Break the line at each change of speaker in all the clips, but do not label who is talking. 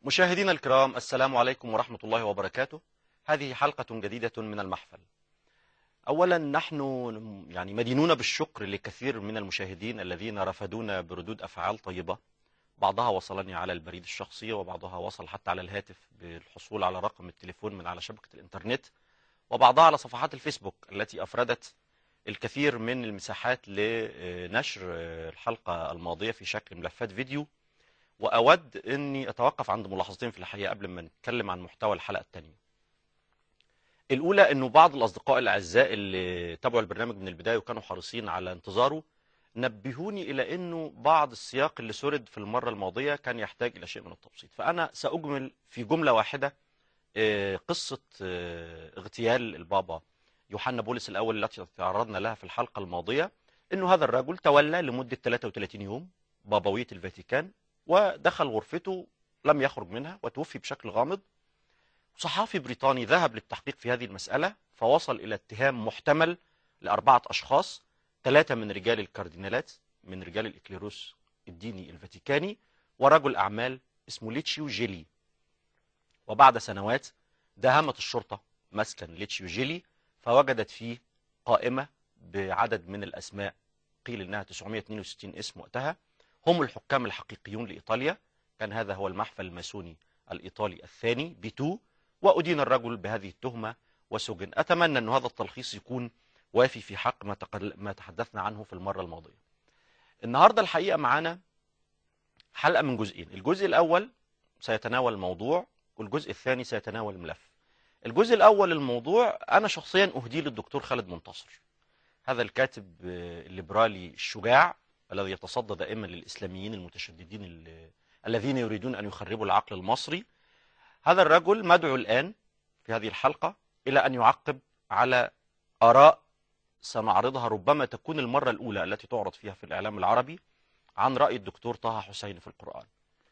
مشاهدينا الكرام السلام عليكم ورحمة الله وبركاته هذه حلقة جديدة من المحفل أولا نحن يعني مدينون بالشكر لكثير من المشاهدين الذين رفدونا بردود أفعال طيبة بعضها وصلني على البريد الشخصي وبعضها وصل حتى على الهاتف بالحصول على رقم التليفون من على شبكة الإنترنت وبعضها على صفحات الفيسبوك التي أفردت الكثير من المساحات لنشر الحلقة الماضية في شكل ملفات فيديو وأود أني أتوقف عند ملاحظتين في الحقيقة قبل ما نتكلم عن محتوى الحلقة الثانية الأولى أنه بعض الأصدقاء الأعزاء اللي تابعوا البرنامج من البداية وكانوا حريصين على انتظاره نبهوني إلى أنه بعض السياق اللي سرد في المرة الماضية كان يحتاج إلى شيء من التبسيط فأنا سأجمل في جملة واحدة قصة اغتيال البابا يوحنا بولس الأول التي تعرضنا لها في الحلقة الماضية أنه هذا الرجل تولى لمدة 33 يوم بابوية الفاتيكان ودخل غرفته لم يخرج منها وتوفي بشكل غامض صحافي بريطاني ذهب للتحقيق في هذه المسألة فوصل إلى اتهام محتمل لأربعة أشخاص ثلاثة من رجال الكاردينالات من رجال الإكليروس الديني الفاتيكاني ورجل أعمال اسمه ليتشيو جيلي وبعد سنوات داهمت الشرطة مسكن ليتشيو جيلي فوجدت فيه قائمة بعدد من الأسماء قيل إنها 962 اسم وقتها هم الحكام الحقيقيون لإيطاليا كان هذا هو المحفل الماسوني الإيطالي الثاني بتو وأدين الرجل بهذه التهمة وسجن أتمنى أن هذا التلخيص يكون وافي في حق ما, تقل... ما تحدثنا عنه في المرة الماضية النهاردة الحقيقة معانا حلقة من جزئين الجزء الأول سيتناول الموضوع والجزء الثاني سيتناول الملف الجزء الأول الموضوع أنا شخصيا أهديه للدكتور خالد منتصر هذا الكاتب الليبرالي الشجاع الذي يتصدى دائما للإسلاميين المتشددين ال... الذين يريدون أن يخربوا العقل المصري هذا الرجل مدعو الآن في هذه الحلقة إلى أن يعقب على آراء سنعرضها ربما تكون المرة الأولى التي تعرض فيها في الإعلام العربي عن رأي الدكتور طه حسين في القرآن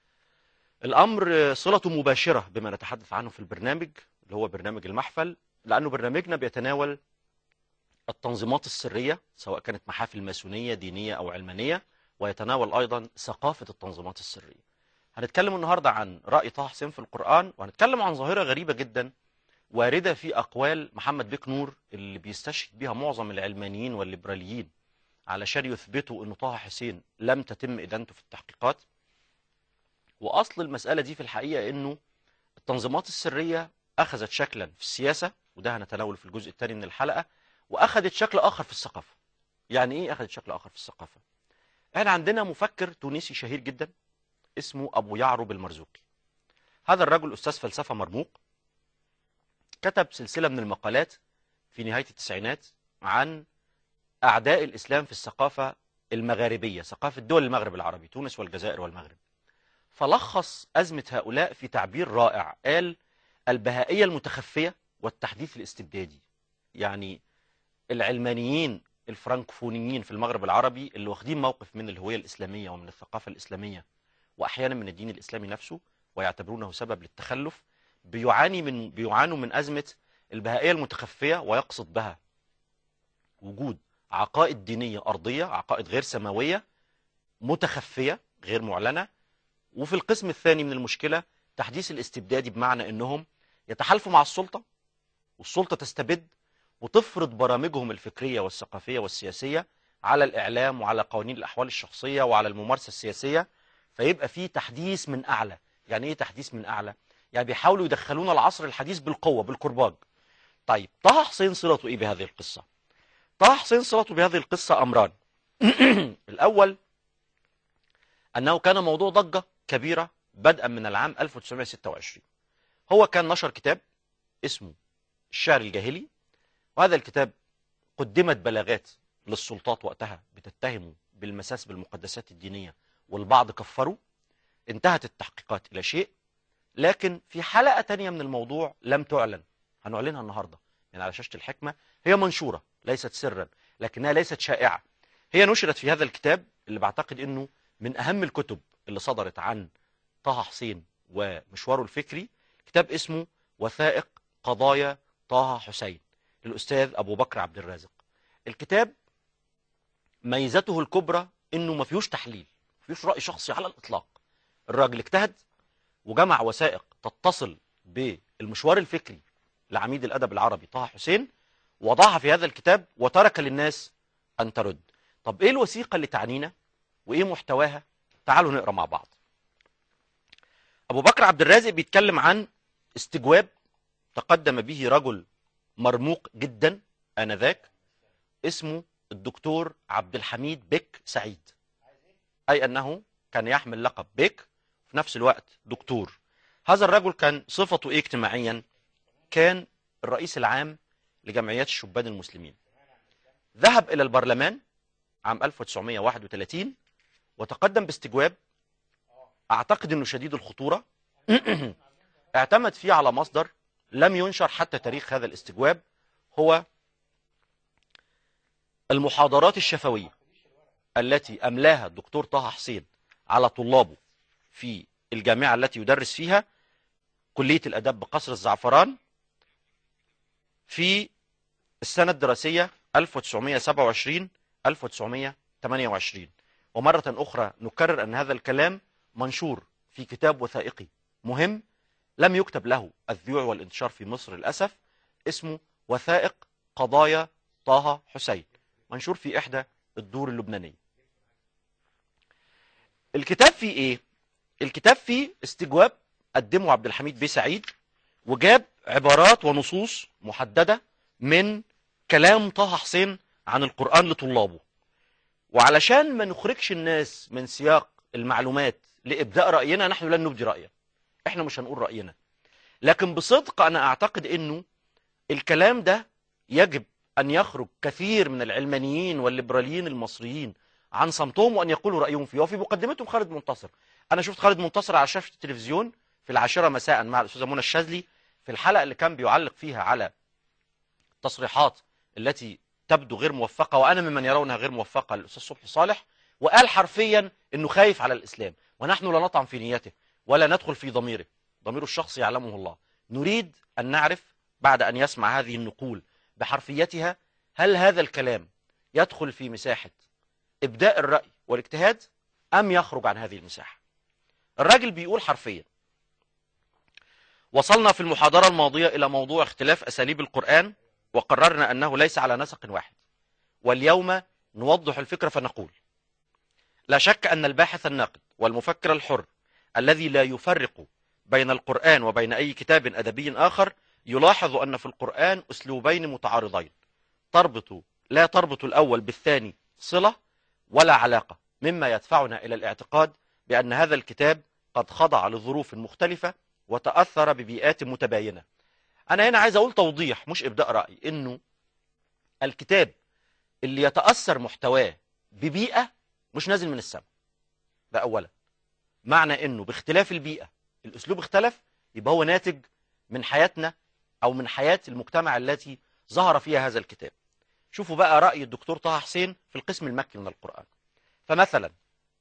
الأمر صلته مباشرة بما نتحدث عنه في البرنامج اللي هو برنامج المحفل لأنه برنامجنا بيتناول التنظيمات السرية سواء كانت محافل ماسونية دينية أو علمانية ويتناول أيضا ثقافة التنظيمات السرية هنتكلم النهاردة عن رأي طه حسين في القرآن وهنتكلم عن ظاهرة غريبة جدا واردة في أقوال محمد بيك نور اللي بيستشهد بها معظم العلمانيين والليبراليين علشان يثبتوا أن طه حسين لم تتم إدانته في التحقيقات وأصل المسألة دي في الحقيقة أنه التنظيمات السرية أخذت شكلا في السياسة وده هنتناول في الجزء الثاني من الحلقة وأخذت شكل آخر في الثقافة يعني إيه أخذت شكل آخر في الثقافة احنا عندنا مفكر تونسي شهير جدا اسمه أبو يعرب المرزوقي هذا الرجل أستاذ فلسفة مرموق كتب سلسلة من المقالات في نهاية التسعينات عن أعداء الإسلام في الثقافة المغاربية ثقافة دول المغرب العربي تونس والجزائر والمغرب فلخص أزمة هؤلاء في تعبير رائع قال البهائية المتخفية والتحديث الاستبدادي يعني العلمانيين الفرنكفونيين في المغرب العربي اللي واخدين موقف من الهوية الإسلامية ومن الثقافة الإسلامية وأحيانا من الدين الإسلامي نفسه ويعتبرونه سبب للتخلف بيعاني من بيعانوا من أزمة البهائية المتخفية ويقصد بها وجود عقائد دينية أرضية عقائد غير سماوية متخفية غير معلنة وفي القسم الثاني من المشكلة تحديث الاستبدادي بمعنى أنهم يتحالفوا مع السلطة والسلطة تستبد وتفرض برامجهم الفكرية والثقافية والسياسية على الإعلام وعلى قوانين الأحوال الشخصية وعلى الممارسة السياسية فيبقى في تحديث من أعلى يعني إيه تحديث من أعلى؟ يعني بيحاولوا يدخلون العصر الحديث بالقوة بالكرباج طيب طه حسين صلته إيه بهذه القصة؟ طه حسين صلته بهذه القصة أمران الأول أنه كان موضوع ضجة كبيرة بدءا من العام 1926 هو كان نشر كتاب اسمه الشعر الجاهلي وهذا الكتاب قدمت بلاغات للسلطات وقتها بتتهمه بالمساس بالمقدسات الدينية والبعض كفروا انتهت التحقيقات إلى شيء لكن في حلقة تانية من الموضوع لم تعلن هنعلنها النهاردة يعني على شاشة الحكمة هي منشورة ليست سرا لكنها ليست شائعة هي نشرت في هذا الكتاب اللي بعتقد انه من اهم الكتب اللي صدرت عن طه حسين ومشواره الفكري كتاب اسمه وثائق قضايا طه حسين للأستاذ أبو بكر عبد الرازق الكتاب ميزته الكبرى انه ما فيهوش تحليل ما فيهوش رأي شخصي على الإطلاق الراجل اجتهد وجمع وثائق تتصل بالمشوار الفكري لعميد الأدب العربي طه حسين وضعها في هذا الكتاب وترك للناس أن ترد طب إيه الوثيقة اللي تعنينا وإيه محتواها تعالوا نقرأ مع بعض أبو بكر عبد الرازق بيتكلم عن استجواب تقدم به رجل مرموق جدا آنذاك اسمه الدكتور عبد الحميد بك سعيد أي أنه كان يحمل لقب بك في نفس الوقت دكتور هذا الرجل كان صفته إيه اجتماعيا كان الرئيس العام لجمعيات الشبان المسلمين ذهب إلى البرلمان عام 1931 وتقدم باستجواب أعتقد أنه شديد الخطورة اعتمد فيه على مصدر لم ينشر حتى تاريخ هذا الاستجواب هو المحاضرات الشفوية التي أملاها الدكتور طه حسين على طلابه في الجامعة التي يدرس فيها كلية الأدب بقصر الزعفران في السنة الدراسية 1927 1928 ومرة أخرى نكرر أن هذا الكلام منشور في كتاب وثائقي مهم لم يكتب له الذيوع والانتشار في مصر للأسف اسمه وثائق قضايا طه حسين منشور في إحدى الدور اللبنانية الكتاب فيه إيه؟ الكتاب فيه استجواب قدمه عبد الحميد بيه سعيد وجاب عبارات ونصوص محددة من كلام طه حسين عن القرآن لطلابه وعلشان ما نخرجش الناس من سياق المعلومات لإبداء رأينا نحن لن نبدي رأينا احنا مش هنقول رأينا لكن بصدق أنا أعتقد أنه الكلام ده يجب أن يخرج كثير من العلمانيين والليبراليين المصريين عن صمتهم وأن يقولوا رأيهم فيه وفي مقدمتهم خالد منتصر أنا شفت خالد منتصر على شاشة التلفزيون في العاشرة مساء مع الأستاذة منى الشاذلي في الحلقة اللي كان بيعلق فيها على التصريحات التي تبدو غير موفقة وأنا ممن يرونها غير موفقة للأستاذ صبحي صالح وقال حرفيا أنه خايف على الإسلام ونحن لا نطعن في نيته ولا ندخل في ضميره ضميره الشخصي يعلمه الله نريد أن نعرف بعد أن يسمع هذه النقول بحرفيتها هل هذا الكلام يدخل في مساحة إبداء الرأي والاجتهاد أم يخرج عن هذه المساحة الراجل بيقول حرفيا وصلنا في المحاضرة الماضية إلى موضوع اختلاف أساليب القرآن وقررنا أنه ليس على نسق واحد واليوم نوضح الفكرة فنقول لا شك أن الباحث الناقد والمفكر الحر الذي لا يفرق بين القرآن وبين أي كتاب أدبي آخر يلاحظ أن في القرآن أسلوبين متعارضين تربط لا تربط الأول بالثاني صلة ولا علاقة مما يدفعنا إلى الاعتقاد بأن هذا الكتاب قد خضع لظروف مختلفة وتأثر ببيئات متباينة أنا هنا عايز أقول توضيح مش إبداء رأي إنه الكتاب اللي يتأثر محتواه ببيئة مش نازل من السماء ده أولا معنى إنه باختلاف البيئة الأسلوب اختلف يبقى هو ناتج من حياتنا أو من حياة المجتمع التي ظهر فيها هذا الكتاب شوفوا بقى رأي الدكتور طه حسين في القسم المكي من القرآن فمثلا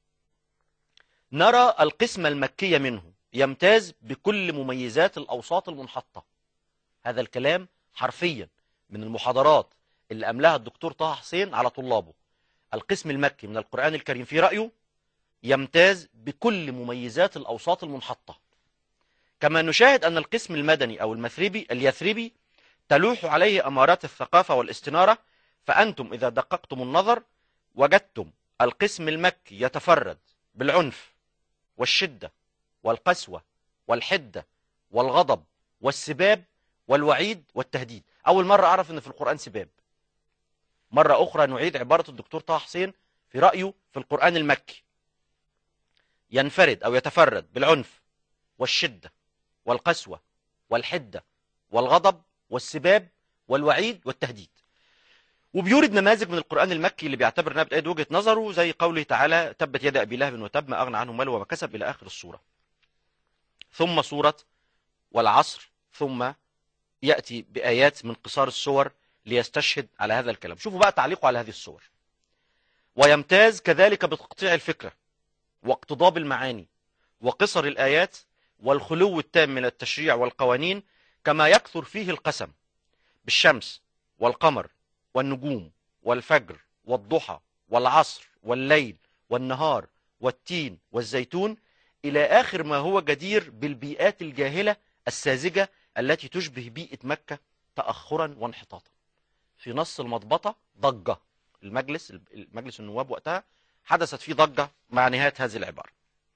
نرى القسم المكي منه يمتاز بكل مميزات الأوساط المنحطة هذا الكلام حرفيا من المحاضرات اللي أملاها الدكتور طه حسين على طلابه القسم المكي من القرآن الكريم في رأيه يمتاز بكل مميزات الأوساط المنحطة كما نشاهد أن القسم المدني أو المثربي اليثربي تلوح عليه أمارات الثقافة والاستنارة فأنتم إذا دققتم النظر وجدتم القسم المكي يتفرد بالعنف والشدة والقسوة والحدة والغضب والسباب والوعيد والتهديد أول مرة أعرف أن في القرآن سباب مرة أخرى نعيد عبارة الدكتور طه حسين في رأيه في القرآن المكي ينفرد أو يتفرد بالعنف والشدة والقسوة والحدة والغضب والسباب والوعيد والتهديد وبيورد نماذج من القرآن المكي اللي بيعتبر انها بتأيد وجهة نظره زي قوله تعالى تبت يد أبي لهب وتب ما أغنى عنه ماله وما كسب إلى آخر السورة ثم سورة والعصر ثم يأتي بآيات من قصار السور ليستشهد على هذا الكلام شوفوا بقى تعليقه على هذه السور ويمتاز كذلك بتقطيع الفكرة واقتضاب المعاني وقصر الآيات والخلو التام من التشريع والقوانين كما يكثر فيه القسم بالشمس والقمر والنجوم والفجر والضحى والعصر والليل والنهار والتين والزيتون إلى آخر ما هو جدير بالبيئات الجاهلة الساذجة التي تشبه بيئة مكة تأخرا وانحطاطا في نص المضبطة ضجة المجلس المجلس النواب وقتها حدثت فيه ضجة مع نهاية هذه العبارة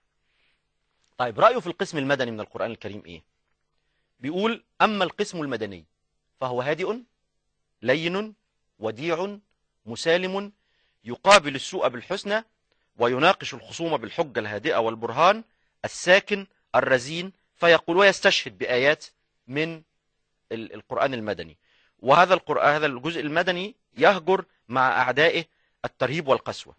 طيب رأيه في القسم المدني من القرآن الكريم إيه بيقول أما القسم المدني فهو هادئ لين وديع مسالم يقابل السوء بالحسنى ويناقش الخصوم بالحجة الهادئة والبرهان الساكن الرزين فيقول ويستشهد بآيات من القرآن المدني وهذا القرآن هذا الجزء المدني يهجر مع أعدائه الترهيب والقسوة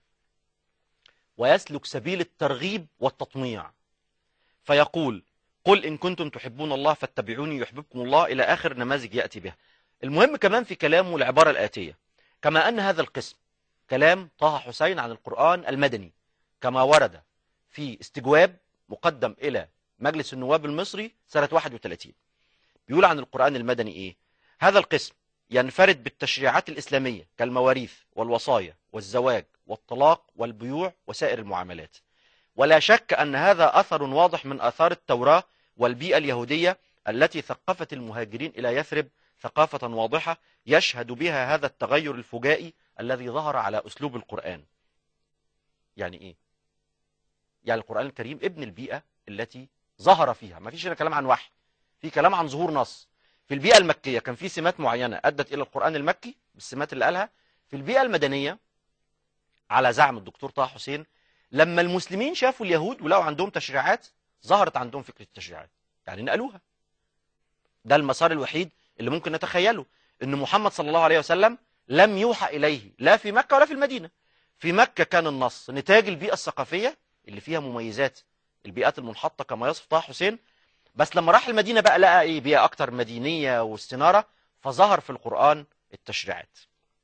ويسلك سبيل الترغيب والتطميع فيقول قل إن كنتم تحبون الله فاتبعوني يحببكم الله إلى آخر نماذج يأتي بها المهم كمان في كلامه العبارة الآتية كما أن هذا القسم كلام طه حسين عن القرآن المدني كما ورد في استجواب مقدم إلى مجلس النواب المصري سنة 31 بيقول عن القرآن المدني إيه هذا القسم ينفرد بالتشريعات الإسلامية كالمواريث والوصايا والزواج والطلاق والبيوع وسائر المعاملات ولا شك أن هذا أثر واضح من آثار التوراة والبيئة اليهودية التي ثقفت المهاجرين إلى يثرب ثقافة واضحة يشهد بها هذا التغير الفجائي الذي ظهر على أسلوب القرآن يعني إيه؟ يعني القرآن الكريم ابن البيئة التي ظهر فيها ما فيش هنا كلام عن وحي في كلام عن ظهور نص في البيئة المكية كان في سمات معينة أدت إلى القرآن المكي بالسمات اللي قالها في البيئة المدنية على زعم الدكتور طه حسين لما المسلمين شافوا اليهود ولقوا عندهم تشريعات ظهرت عندهم فكرة التشريعات يعني نقلوها ده المسار الوحيد اللي ممكن نتخيله ان محمد صلى الله عليه وسلم لم يوحى إليه لا في مكة ولا في المدينة في مكة كان النص نتاج البيئة الثقافية اللي فيها مميزات البيئات المنحطة كما يصف طه حسين بس لما راح المدينة بقى لقى ايه بيئة اكتر مدينية واستنارة فظهر في القرآن التشريعات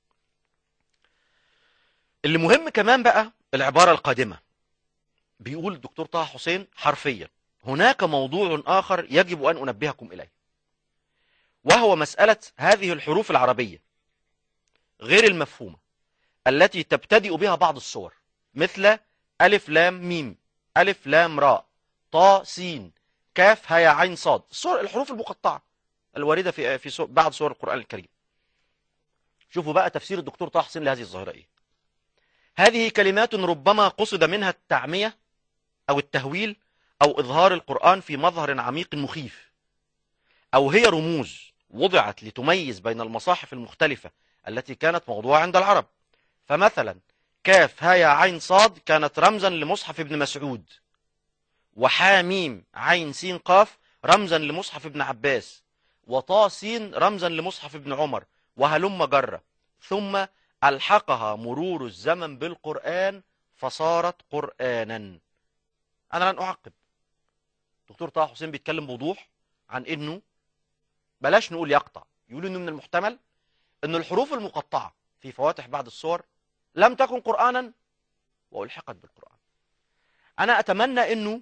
اللي مهم كمان بقى العبارة القادمة بيقول الدكتور طه حسين حرفيا هناك موضوع آخر يجب أن أنبهكم إليه وهو مسألة هذه الحروف العربية غير المفهومة التي تبتدئ بها بعض الصور مثل ألف لام ميم ألف لام راء طا سين كاف هيا عين صاد الصور الحروف المقطعة الواردة في في بعض سور القرآن الكريم شوفوا بقى تفسير الدكتور طه حسين لهذه الظاهرة ايه هذه كلمات ربما قصد منها التعمية أو التهويل أو إظهار القرآن في مظهر عميق مخيف أو هي رموز وضعت لتميز بين المصاحف المختلفة التي كانت موضوعة عند العرب فمثلا كاف هايا عين صاد كانت رمزا لمصحف ابن مسعود وحاميم عين سين قاف رمزا لمصحف ابن عباس وطا سين رمزا لمصحف ابن عمر وهلم جرة ثم ألحقها مرور الزمن بالقرآن فصارت قرآنا أنا لن أعقب دكتور طه حسين بيتكلم بوضوح عن إنه بلاش نقول يقطع يقول إنه من المحتمل أن الحروف المقطعة في فواتح بعض الصور لم تكن قرآنا وألحقت بالقرآن أنا أتمنى أنه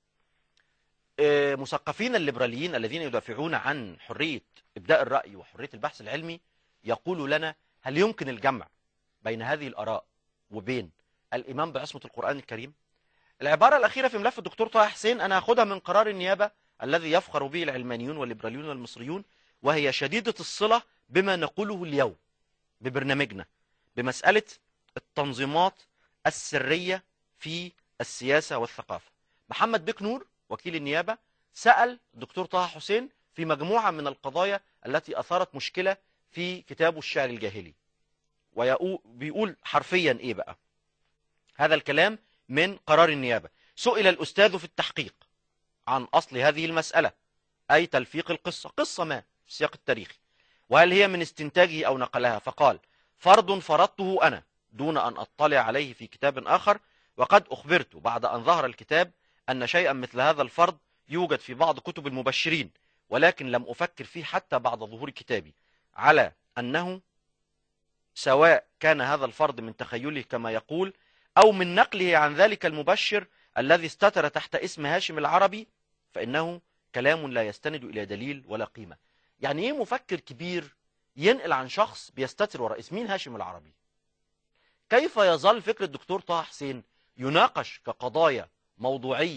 مثقفين الليبراليين الذين يدافعون عن حرية إبداء الرأي وحرية البحث العلمي يقولوا لنا هل يمكن الجمع بين هذه الآراء وبين الإيمان بعصمة القرآن الكريم العبارة الأخيرة في ملف الدكتور طه حسين أنا أخذها من قرار النيابة الذي يفخر به العلمانيون والليبراليون والمصريون وهي شديدة الصلة بما نقوله اليوم ببرنامجنا بمسألة التنظيمات السرية في السياسة والثقافة محمد بك نور وكيل النيابة سأل الدكتور طه حسين في مجموعة من القضايا التي أثارت مشكلة في كتابه الشعر الجاهلي وبيقول حرفيا إيه بقى هذا الكلام من قرار النيابة سئل الأستاذ في التحقيق عن أصل هذه المسألة أي تلفيق القصة قصة ما في السياق التاريخي وهل هي من استنتاجه أو نقلها فقال فرض فرضته أنا دون أن أطلع عليه في كتاب آخر وقد أخبرت بعد أن ظهر الكتاب أن شيئا مثل هذا الفرض يوجد في بعض كتب المبشرين ولكن لم أفكر فيه حتى بعد ظهور كتابي على أنه سواء كان هذا الفرض من تخيله كما يقول أو من نقله عن ذلك المبشر الذي استتر تحت اسم هاشم العربي فإنه كلام لا يستند إلى دليل ولا قيمة يعني إيه مفكر كبير ينقل عن شخص بيستتر وراء اسمين هاشم العربي كيف يظل فكر الدكتور طه حسين يناقش كقضايا موضوعية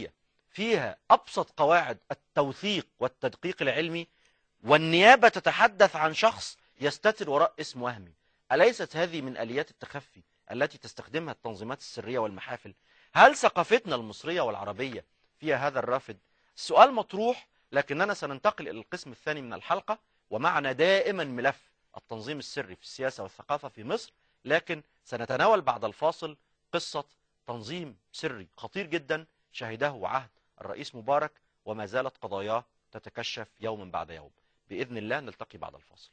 فيها أبسط قواعد التوثيق والتدقيق العلمي والنيابة تتحدث عن شخص يستتر وراء اسم وهمي أليست هذه من آليات التخفي التي تستخدمها التنظيمات السرية والمحافل هل ثقافتنا المصرية والعربية فيها هذا الرافد السؤال مطروح لكننا سننتقل إلى القسم الثاني من الحلقة ومعنا دائما ملف التنظيم السري في السياسة والثقافة في مصر لكن سنتناول بعد الفاصل قصة تنظيم سري خطير جدا شهده عهد الرئيس مبارك وما زالت قضاياه تتكشف يوما بعد يوم بإذن الله نلتقي بعد الفاصل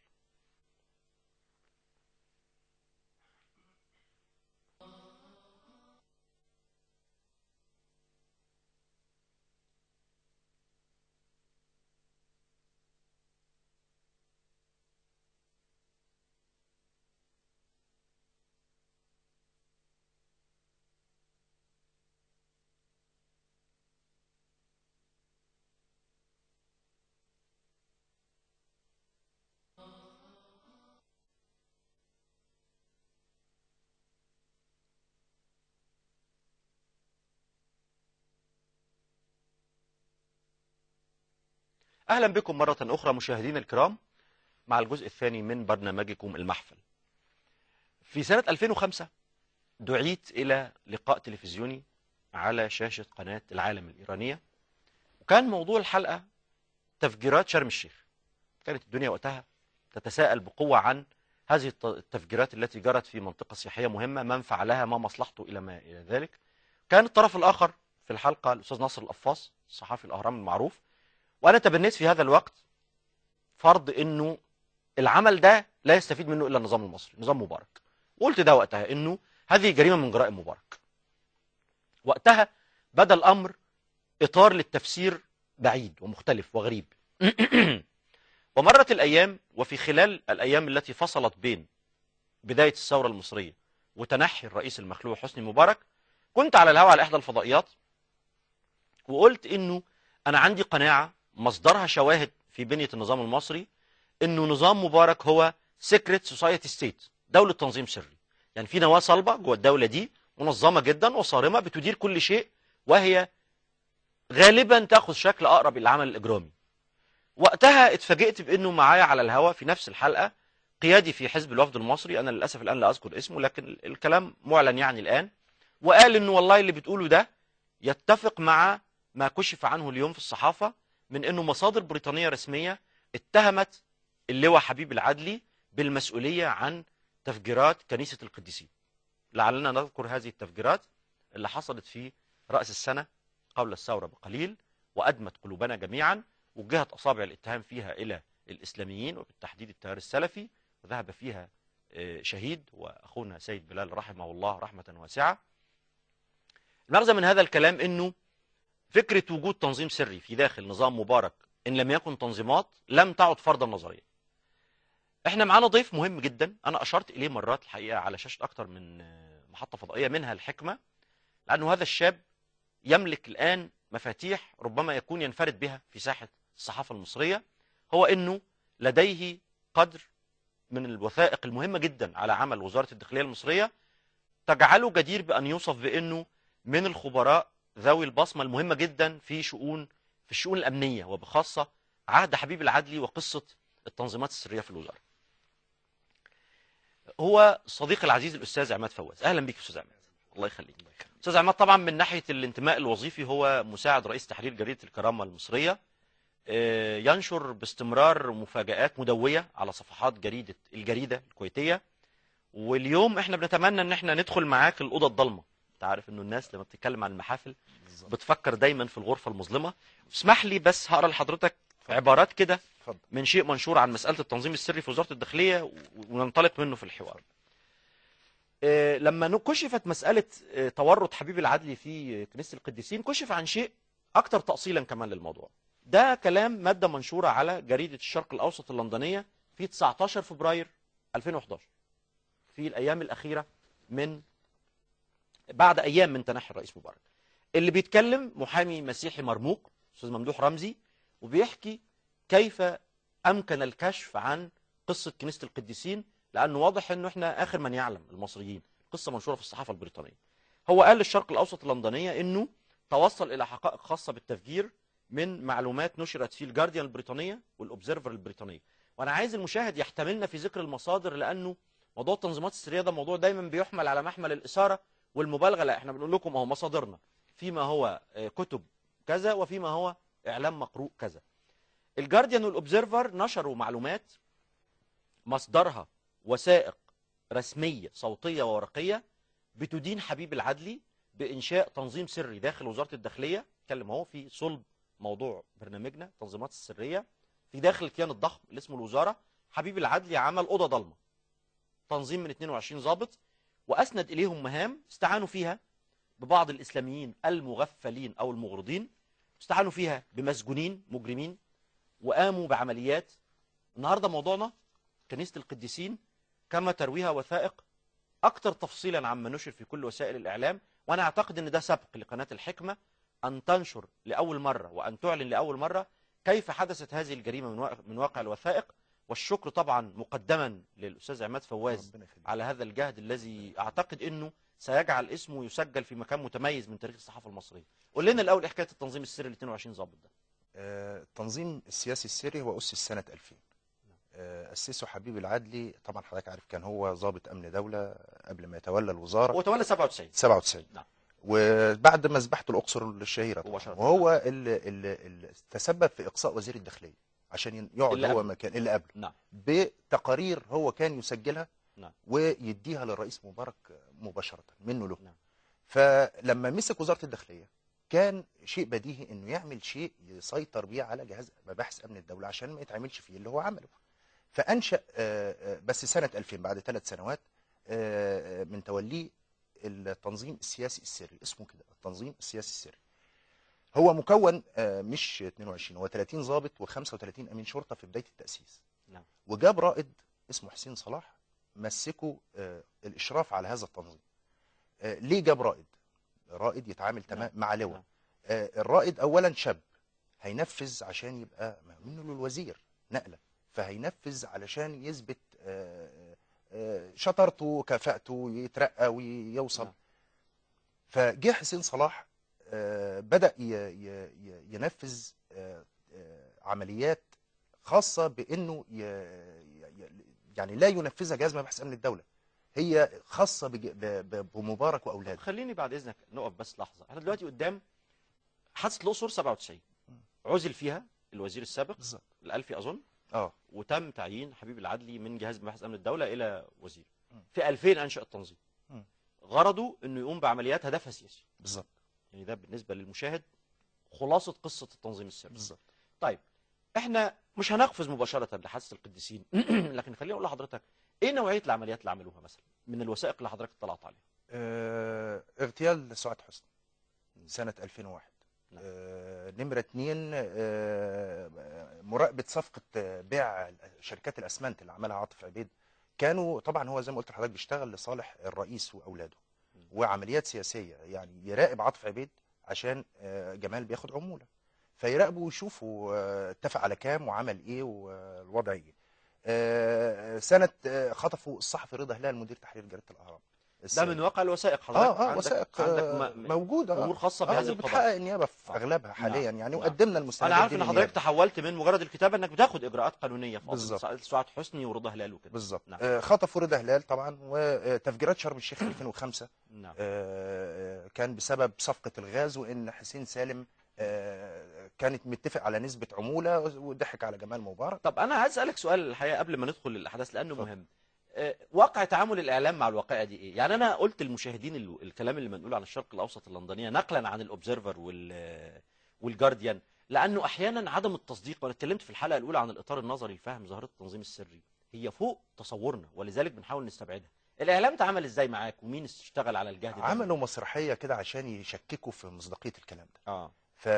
أهلا بكم مرة أخرى مشاهدينا الكرام مع الجزء الثاني من برنامجكم المحفل في سنة 2005 دعيت إلى لقاء تلفزيوني على شاشة قناة العالم الإيرانية وكان موضوع الحلقة تفجيرات شرم الشيخ كانت الدنيا وقتها تتساءل بقوة عن هذه التفجيرات التي جرت في منطقة سياحية مهمة من فعلها ما مصلحته إلى ما إلى ذلك كان الطرف الآخر في الحلقة الأستاذ ناصر القفاص صحافي الأهرام المعروف وأنا تبنيت في هذا الوقت فرض أنه العمل ده لا يستفيد منه إلا النظام المصري نظام مبارك وقلت ده وقتها أنه هذه جريمة من جرائم مبارك وقتها بدا الأمر إطار للتفسير بعيد ومختلف وغريب ومرت الأيام وفي خلال الأيام التي فصلت بين بداية الثورة المصرية وتنحي الرئيس المخلوع حسني مبارك كنت على الهواء على إحدى الفضائيات وقلت إنه أنا عندي قناعة مصدرها شواهد في بنية النظام المصري إنه نظام مبارك هو سيكريت سوسايتي ستيت دولة تنظيم سري يعني في نواة صلبة جوه الدولة دي منظمة جدا وصارمة بتدير كل شيء وهي غالبا تاخذ شكل أقرب إلى العمل الإجرامي وقتها اتفاجئت بأنه معايا على الهوا في نفس الحلقة قيادي في حزب الوفد المصري أنا للأسف الآن لا أذكر اسمه لكن الكلام معلن يعني الآن وقال إنه والله اللي بتقوله ده يتفق مع ما كشف عنه اليوم في الصحافة من أنه مصادر بريطانية رسمية اتهمت اللواء حبيب العدلي بالمسؤولية عن تفجيرات كنيسة القديسين لعلنا نذكر هذه التفجيرات اللي حصلت في رأس السنة قبل الثورة بقليل وأدمت قلوبنا جميعا وجهت أصابع الاتهام فيها إلى الإسلاميين وبالتحديد التيار السلفي وذهب فيها شهيد وأخونا سيد بلال رحمه الله رحمة واسعة المغزى من هذا الكلام أنه فكرة وجود تنظيم سري في داخل نظام مبارك إن لم يكن تنظيمات لم تعد فرضا نظريا احنا معانا ضيف مهم جدا انا اشرت اليه مرات الحقيقة على شاشة اكتر من محطة فضائية منها الحكمة لانه هذا الشاب يملك الان مفاتيح ربما يكون ينفرد بها في ساحة الصحافة المصرية هو انه لديه قدر من الوثائق المهمة جدا على عمل وزارة الداخلية المصرية تجعله جدير بأن يوصف بأنه من الخبراء ذوي البصمة المهمة جدا في شؤون في الشؤون الأمنية وبخاصة عهد حبيب العدلي وقصة التنظيمات السرية في الوزارة هو صديق العزيز الأستاذ عماد فواز أهلا بك أستاذ عماد الله يخليك أستاذ عماد طبعا من ناحية الانتماء الوظيفي هو مساعد رئيس تحرير جريدة الكرامة المصرية ينشر باستمرار مفاجآت مدوية على صفحات جريدة الجريدة الكويتية واليوم احنا بنتمنى ان احنا ندخل معاك الأوضة الضلمة انت عارف انه الناس لما بتتكلم عن المحافل بتفكر دايما في الغرفة المظلمة اسمح لي بس هقرا لحضرتك عبارات كده من شيء منشور عن مسألة التنظيم السري في وزارة الداخلية وننطلق منه في الحوار لما كشفت مسألة تورط حبيب العدلي في كنيسة القديسين كشف عن شيء أكثر تأصيلا كمان للموضوع ده كلام مادة منشورة على جريدة الشرق الأوسط اللندنية في 19 فبراير 2011 في الأيام الأخيرة من بعد أيام من تنحي الرئيس مبارك اللي بيتكلم محامي مسيحي مرموق أستاذ ممدوح رمزي وبيحكي كيف أمكن الكشف عن قصة كنيسة القديسين لأنه واضح أنه إحنا آخر من يعلم المصريين قصة منشورة في الصحافة البريطانية هو قال للشرق الأوسط اللندنية أنه توصل الى حقائق خاصه بالتفجير من معلومات نشرت في الجارديان البريطانيه والاوبزرفر البريطانيه وانا عايز المشاهد يحتملنا في ذكر المصادر لانه موضوع التنظيمات السريه ده موضوع دايما بيحمل على محمل الاثاره والمبالغه لا احنا بنقول لكم اهو مصادرنا فيما هو آه، كتب كذا وفيما هو اعلام مقروء كذا الجارديان والاوبزرفر نشروا معلومات مصدرها وثائق رسميه صوتيه وورقيه بتدين حبيب العدلي بانشاء تنظيم سري داخل وزاره الداخليه اتكلم اهو في صلب موضوع برنامجنا التنظيمات السريه في داخل الكيان الضخم اللي اسمه الوزاره حبيب العدلي عمل اوضه ضلمه تنظيم من 22 ضابط واسند اليهم مهام استعانوا فيها ببعض الاسلاميين المغفلين او المغرضين استعانوا فيها بمسجونين مجرمين وقاموا بعمليات النهارده موضوعنا كنيسه القديسين كما ترويها وثائق اكثر تفصيلا عما نشر في كل وسائل الاعلام وانا اعتقد ان ده سبق لقناه الحكمه ان تنشر لاول مره وان تعلن لاول مره كيف حدثت هذه الجريمه من واقع, من واقع الوثائق والشكر طبعا مقدما للاستاذ عماد فواز
ربنا يخليك.
على هذا الجهد الذي اعتقد انه سيجعل اسمه يسجل في مكان متميز من تاريخ الصحافه المصريه. قول لنا الاول إيه حكايه التنظيم السري ل 22 ضابط ده.
آه، التنظيم السياسي السري هو أسس سنة 2000 آه، أسسه حبيب العدلي طبعا حضرتك عارف كان هو ضابط أمن دولة قبل ما يتولى الوزارة
هو تولى 97
97
نعم.
وبعد مذبحة الأقصر الشهيرة طبعا
مباشرة.
وهو اللي, اللي, اللي تسبب في إقصاء وزير الداخلية عشان ين- يقعد
اللي
هو
قبله.
مكان اللي قبله
نعم
بتقارير هو كان يسجلها
نعم.
ويديها للرئيس مبارك مباشرة منه له
نعم.
فلما مسك وزارة الداخلية كان شيء بديهي انه يعمل شيء يسيطر بيه على جهاز مباحث امن الدولة عشان ما يتعملش فيه اللي هو عمله فانشأ آه، آه، بس سنة 2000 بعد ثلاث سنوات آه، آه، من توليه التنظيم السياسي السري اسمه كده التنظيم السياسي السري هو مكون آه، مش 22 هو 30 ضابط و35 امين شرطه في بدايه التاسيس
نعم.
وجاب رائد اسمه حسين صلاح مسكه آه، الاشراف على هذا التنظيم آه، ليه جاب رائد رائد يتعامل تمام
نعم.
مع لواء
نعم.
آه، الرائد اولا شاب هينفذ عشان يبقى منه للوزير نقله فهينفذ علشان يثبت آه، آه، شطارته كفاءته يترقى ويوصل
نعم.
فجه حسين صلاح آه، بدأ ي- ي- ي- ينفذ آه، آه، عمليات خاصة بأنه ي- ي- يعني لا ينفذها جهاز مباحث أمن الدولة هي خاصة بج- ب- ب- بمبارك وأولاده
خليني بعد اذنك نقف بس لحظه احنا دلوقتي قدام حادثه الاقصر 97 عزل فيها الوزير السابق
بالظبط
الالفي اظن
اه
وتم تعيين حبيب العدلي من جهاز مباحث امن الدوله الى وزير
م.
في 2000 انشا التنظيم
م.
غرضه انه يقوم بعمليات هدفها سياسي
بالظبط
يعني ده بالنسبه للمشاهد خلاصه قصه التنظيم السري
بالظبط
طيب احنا مش هنقفز مباشره لحادثه القديسين لكن خليني اقول لحضرتك ايه نوعيه العمليات اللي عملوها مثلا من الوثائق اللي حضرتك اطلعت عليها
آه، اغتيال سعاد حسني سنة 2001
نعم.
آه، نمرة اتنين آه، مراقبة صفقة آه، بيع شركات الأسمنت اللي عملها عاطف عبيد كانوا طبعا هو زي ما قلت لحضرتك بيشتغل لصالح الرئيس وأولاده وعمليات سياسية يعني يراقب عاطف عبيد عشان آه، جمال بياخد عمولة فيراقبوا ويشوفوا آه، اتفق على كام وعمل ايه والوضع ايه آه، سنة آه، خطفوا الصحفي رضا هلال مدير تحرير جريدة الأهرام
ده من واقع الوثائق حضرتك
اه اه
عندك-
وثائق
عندك
آه،
م- م-
موجوده
امور خاصه
اه
بهذه
وبتحقق
القضايا
النيابه في
آه.
اغلبها حاليا
نعم.
يعني
نعم.
وقدمنا المستندات
انا عارف
دي
ان
للنيابة.
حضرتك تحولت من مجرد الكتابه انك بتاخد اجراءات قانونيه في قضيه
بالظبط.
سعاد- سعاد حسني ورضا هلال وكده
بالظبط
نعم.
آه، خطفوا رضا هلال طبعا وتفجيرات شرم الشيخ في 2005
نعم
آه، كان بسبب صفقه الغاز وان حسين سالم آه، كانت متفق على نسبه عموله وضحك على جمال مبارك
طب انا عايز اسالك سؤال الحقيقه قبل ما ندخل للاحداث لانه
اتفضل.
مهم آه، واقع تعامل الاعلام مع الواقعه دي ايه يعني انا قلت للمشاهدين ال- الكلام اللي منقول عن الشرق الاوسط اللندنيه نقلا عن الاوبزرفر وال والجارديان لانه احيانا عدم التصديق وانا اتكلمت في الحلقه الاولى عن الاطار النظري لفهم ظاهره التنظيم السري هي فوق تصورنا ولذلك بنحاول نستبعدها الاعلام تعامل ازاي معاك ومين اشتغل على الجهد ده
عملوا مسرحيه كده عشان يشككوا في مصداقيه الكلام ده
اه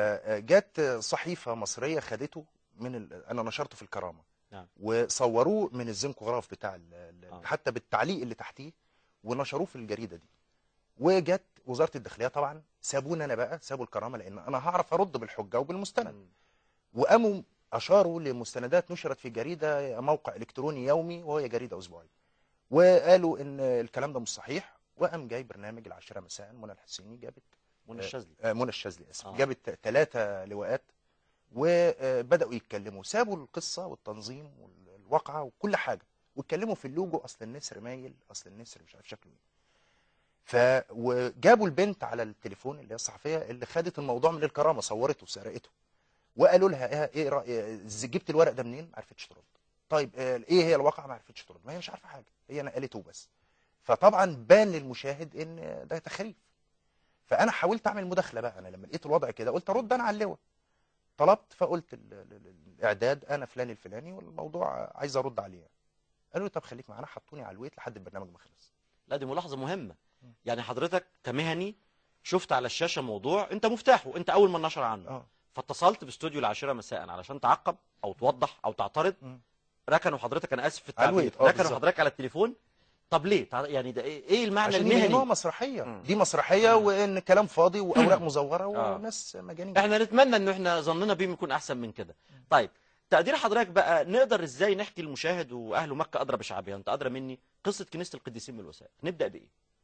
فجت صحيفة مصرية خدته من ال... أنا نشرته في الكرامة
نعم.
وصوروه من الزنكوغراف بتاع ال... ال-
آه.
حتى بالتعليق اللي تحتيه ونشروه في الجريدة دي وجت وزارة الداخلية طبعا سابونا أنا بقى سابوا الكرامة لأن أنا هعرف أرد بالحجة وبالمستند
مم.
وقاموا أشاروا لمستندات نشرت في جريدة موقع إلكتروني يومي وهي جريدة أسبوعية وقالوا إن الكلام ده مش صحيح وقام جاي برنامج العاشرة مساء منى الحسيني جابت
منى الشاذلي
آه، منى الشاذلي اسف
آه.
جابت ثلاثة لواءات وبداوا يتكلموا سابوا القصه والتنظيم والواقعه وكل حاجه واتكلموا في اللوجو اصل النسر مايل اصل النسر مش عارف شكله ايه ف وجابوا البنت على التليفون اللي هي الصحفيه اللي خدت الموضوع من الكرامه صورته وسرقته وقالوا لها ايه, إيه رأي إز- جبت الورق ده منين ما عرفتش ترد طيب آه، ايه هي الواقعه ما عرفتش ترد ما هي مش عارفه حاجه هي نقلته بس فطبعا بان للمشاهد ان ده تخريف فانا حاولت اعمل مداخله بقى انا لما لقيت الوضع كده قلت ارد انا على اللواء طلبت فقلت ال- ال- ال- الاعداد انا فلان الفلاني والموضوع عايز ارد عليه قالوا لي طب خليك معانا حطوني على الويت لحد البرنامج ما خلص
لا دي ملاحظه مهمه
مم.
يعني حضرتك كمهني شفت على الشاشه موضوع انت مفتاحه انت اول من نشر عنه
اه
فاتصلت باستوديو العاشره مساء علشان تعقب او توضح او تعترض
مم.
ركنوا حضرتك انا اسف في
على
التعبير
الويت، آه،
ركنوا
بالظبط.
حضرتك على التليفون طب ليه تع- يعني ده ايه إيه المعنى
عشان يبينوها
المهني
مسرحيه
مم.
دي مسرحيه
مم.
وان كلام فاضي واوراق
مم.
مزوره
آه.
وناس مجانين
احنا نتمنى ان احنا ظننا بيهم يكون احسن من كده طيب تقدير حضرتك بقى نقدر ازاي نحكي للمشاهد واهل مكه ادرى بشعبها انت ادرى مني قصه كنيسه القديسين من الوثائق نبدا بايه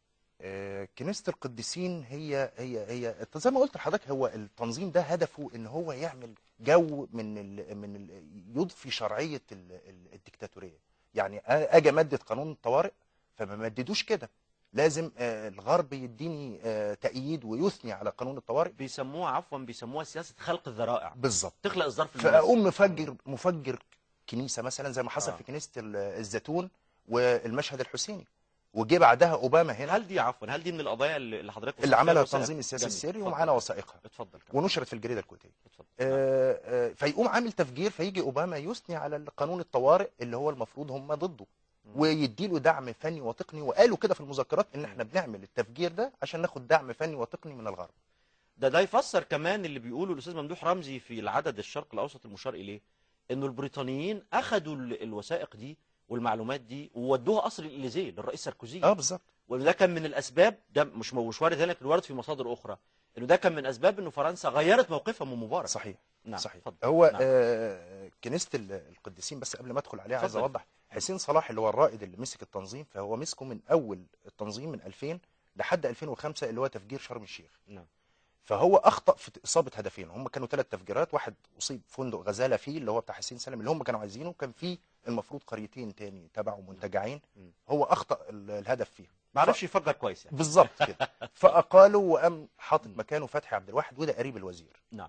آه، كنيسة القديسين هي هي هي زي ما قلت لحضرتك هو التنظيم ده هدفه ان هو يعمل جو من ال من ال يضفي شرعية ال- ال- الديكتاتورية يعني اجي امدد قانون الطوارئ فما مددوش كده لازم آه، الغرب يديني آه، تأييد ويثني على قانون الطوارئ
بيسموها عفوا بيسموها سياسه خلق الذرائع
بالظبط
تخلق الظرف المناسب
فاقوم مفجر مفجر كنيسه مثلا زي ما حصل
آه.
في كنيسه ال- الزيتون والمشهد الحسيني وجه بعدها اوباما هنا
هل دي عفوا هل دي من القضايا اللي اللي حضرتك
اللي
وصلت
عملها
فيها الوثائق؟
التنظيم السياسي
جميل.
السري
اتفضل.
ومعانا وثائقها
اتفضل كمل.
ونشرت في الجريده الكويتيه
اتفضل
آه، آه، فيقوم عامل تفجير فيجي اوباما يثني على قانون الطوارئ اللي هو المفروض هم ضده
مم.
ويديله دعم فني وتقني وقالوا كده في المذكرات ان احنا بنعمل التفجير ده عشان ناخد دعم فني وتقني من الغرب
ده ده يفسر كمان اللي بيقوله الاستاذ ممدوح رمزي في العدد الشرق الاوسط المشار اليه انه البريطانيين اخذوا ال- الوثائق دي والمعلومات دي وودوها قصر الاليزيه للرئيس ساركوزي
اه بالظبط
وده كان من الاسباب ده مش مش وارد هنا لكن وارد في مصادر اخرى انه ده كان من اسباب انه فرنسا غيرت موقفها من مبارك
صحيح
نعم
صحيح
اتفضل.
هو
نعم.
آه كنيسه ال- القديسين بس قبل ما ادخل عليها عايز
اتفضل.
اوضح حسين صلاح اللي هو الرائد اللي مسك التنظيم فهو مسكه من اول التنظيم من 2000 لحد 2005 اللي هو تفجير شرم الشيخ
نعم.
فهو اخطا في اصابه هدفين هم كانوا ثلاث تفجيرات واحد اصيب فندق غزاله فيه اللي هو بتاع حسين سالم اللي هم كانوا عايزينه كان فيه المفروض قريتين تاني تبعه منتجعين
مم.
هو اخطا ال- الهدف فيهم
ما عرفش يفجر كويس يعني
بالظبط كده فاقالوا وقام حاطط مكانه فتحي عبد الواحد وده قريب الوزير
نعم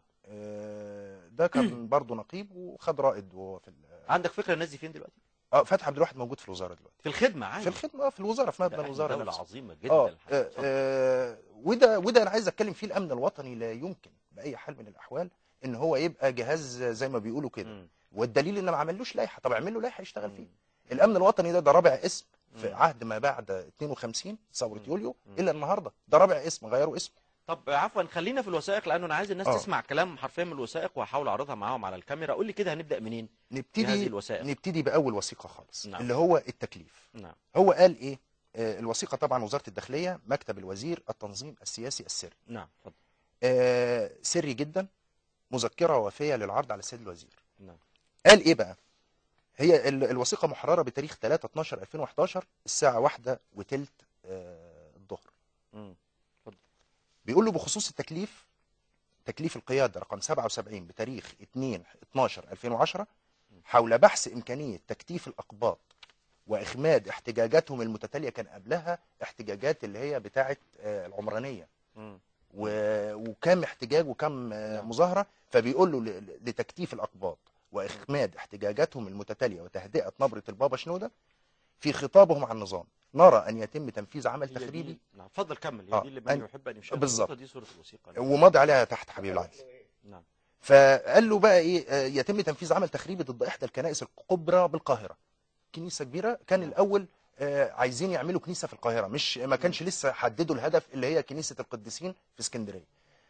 آه، ده كان برضه نقيب وخد رائد وهو في ال-
عندك فكره الناس دي فين دلوقتي
اه فتحي عبد الواحد موجود في الوزاره دلوقتي
في الخدمه عادي
في الخدمه آه، في الوزاره في
ده
مبنى
إحنا
الوزاره
دوله
نفسه.
عظيمه جدا
اه
الحقيقة.
آه،
اتفضل.
آه، وده وده انا عايز اتكلم فيه الامن الوطني لا يمكن باي حال من الاحوال ان هو يبقى جهاز زي ما بيقولوا كده
مم.
والدليل ان ما عملوش لائحه طب اعمل له لائحه يشتغل فيه
مم.
الامن الوطني ده ده رابع اسم في
مم.
عهد ما بعد 52 ثوره
مم.
يوليو
مم.
الى النهارده ده رابع اسم غيروا اسمه
طب عفوا خلينا في الوثائق لانه انا عايز الناس
آه.
تسمع كلام حرفيا من الوثائق وهحاول اعرضها معاهم على الكاميرا قول لي كده هنبدا منين بهذه
نبتدي
الوثائق
نبتدي باول وثيقه خالص
نعم.
اللي هو التكليف
نعم
هو قال ايه آه، الوثيقه طبعا وزاره الداخليه مكتب الوزير التنظيم السياسي السري
نعم اتفضل
آه، سري جدا مذكره وفيه للعرض على السيد الوزير
نعم
قال ايه بقى هي ال- الوثيقه محرره بتاريخ 3 12 2011 الساعه واحدة وتلت آه، الظهر
مم.
بيقول له بخصوص التكليف تكليف القياده رقم 77 بتاريخ 2 12 2010 حول بحث امكانيه تكتيف الاقباط واخماد احتجاجاتهم المتتاليه كان قبلها احتجاجات اللي هي بتاعه آه، العمرانيه
مم.
و- وكم احتجاج وكم آه،
نعم.
مظاهره فبيقول له ل- ل- لتكتيف الاقباط واخماد احتجاجاتهم المتتاليه وتهدئه نبره البابا شنوده في خطابهم عن النظام نرى ان يتم تنفيذ عمل
هي
تخريبي
دي نعم اتفضل كمل هي
آه،
دي اللي من
أن-
يحب ان يشاهد
بالظبط.
النقطة دي صوره الوثيقه
ومضي عليها تحت حبيب العدل
نعم
فقال له بقى ايه آه، يتم تنفيذ عمل تخريبي ضد احدى الكنائس الكبرى بالقاهره كنيسه كبيره كان الاول آه، عايزين يعملوا كنيسه في القاهره مش ما كانش لسه حددوا الهدف اللي هي كنيسه القديسين في اسكندريه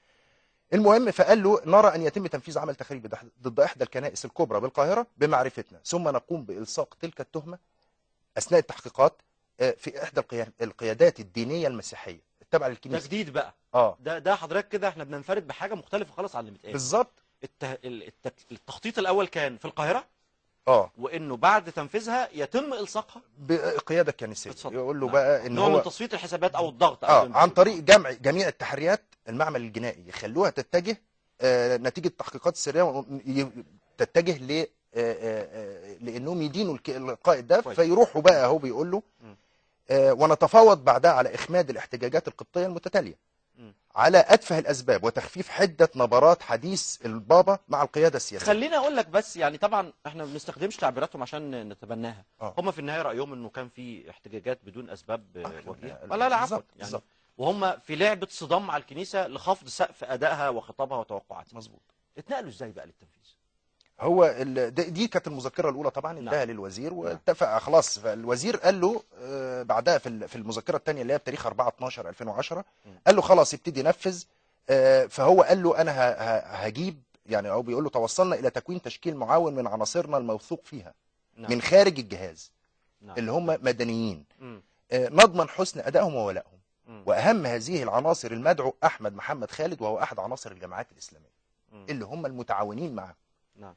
المهم فقال له نرى ان يتم تنفيذ عمل تخريبي ضد- ضد احدى الكنائس الكبرى بالقاهره بمعرفتنا ثم نقوم بالصاق تلك التهمه اثناء التحقيقات آه، في احدى القيا- القيادات الدينيه المسيحيه التابعه
ده
للكنيسه
جديد بقى
اه
ده ده حضرتك كده احنا بننفرد بحاجه مختلفه خالص عن اللي بيتقال
بالظبط
الته... ال- التك... التخطيط الاول كان في القاهره
اه
وانه بعد تنفيذها يتم الصاقها
بقياده كنيسيه
اتفضل.
يقول له
نعم.
بقى ان
نوع
هو
من تصفيه الحسابات او الضغط أو
اه
زي ما
عن
بيقولوا.
طريق جمع جميع التحريات المعمل الجنائي يخلوها تتجه آه، نتيجه التحقيقات السريه و- ي- تتجه ل آه، آه، آه، لانهم يدينوا الك- القائد ده
كويس.
فيروحوا بقى اهو بيقول له
م.
آه، ونتفاوض بعدها على اخماد الاحتجاجات القبطيه المتتاليه
م.
على اتفه الاسباب وتخفيف حده نبرات حديث البابا مع القياده السياسيه
خليني اقول لك بس يعني طبعا احنا ما بنستخدمش تعبيراتهم عشان نتبناها
آه.
هم في النهايه رايهم انه كان في احتجاجات بدون اسباب
آه،
وجيهه
لا،
لا لا عفوا
بالظبط،
يعني
بالظبط.
وهم في لعبه صدام مع الكنيسه لخفض سقف ادائها وخطابها وتوقعاتها
مظبوط
اتنقلوا ازاي بقى للتنفيذ
هو ال- دي دي كانت المذكره الاولى طبعا
نعم.
اداها للوزير واتفق خلاص فالوزير قال له آه، بعدها في ال- في المذكره الثانيه اللي هي بتاريخ 4 12 2010
م.
قال له خلاص ابتدي نفذ آه، فهو قال له انا ه- ه- هجيب يعني او بيقول له توصلنا الى تكوين تشكيل معاون من عناصرنا الموثوق فيها
نعم.
من خارج الجهاز
نعم.
اللي هم مدنيين
مم.
آه، نضمن حسن ادائهم وولائهم
مم.
واهم هذه العناصر المدعو احمد محمد خالد وهو احد عناصر الجماعات الاسلاميه
مم.
اللي هم المتعاونين معاه
نعم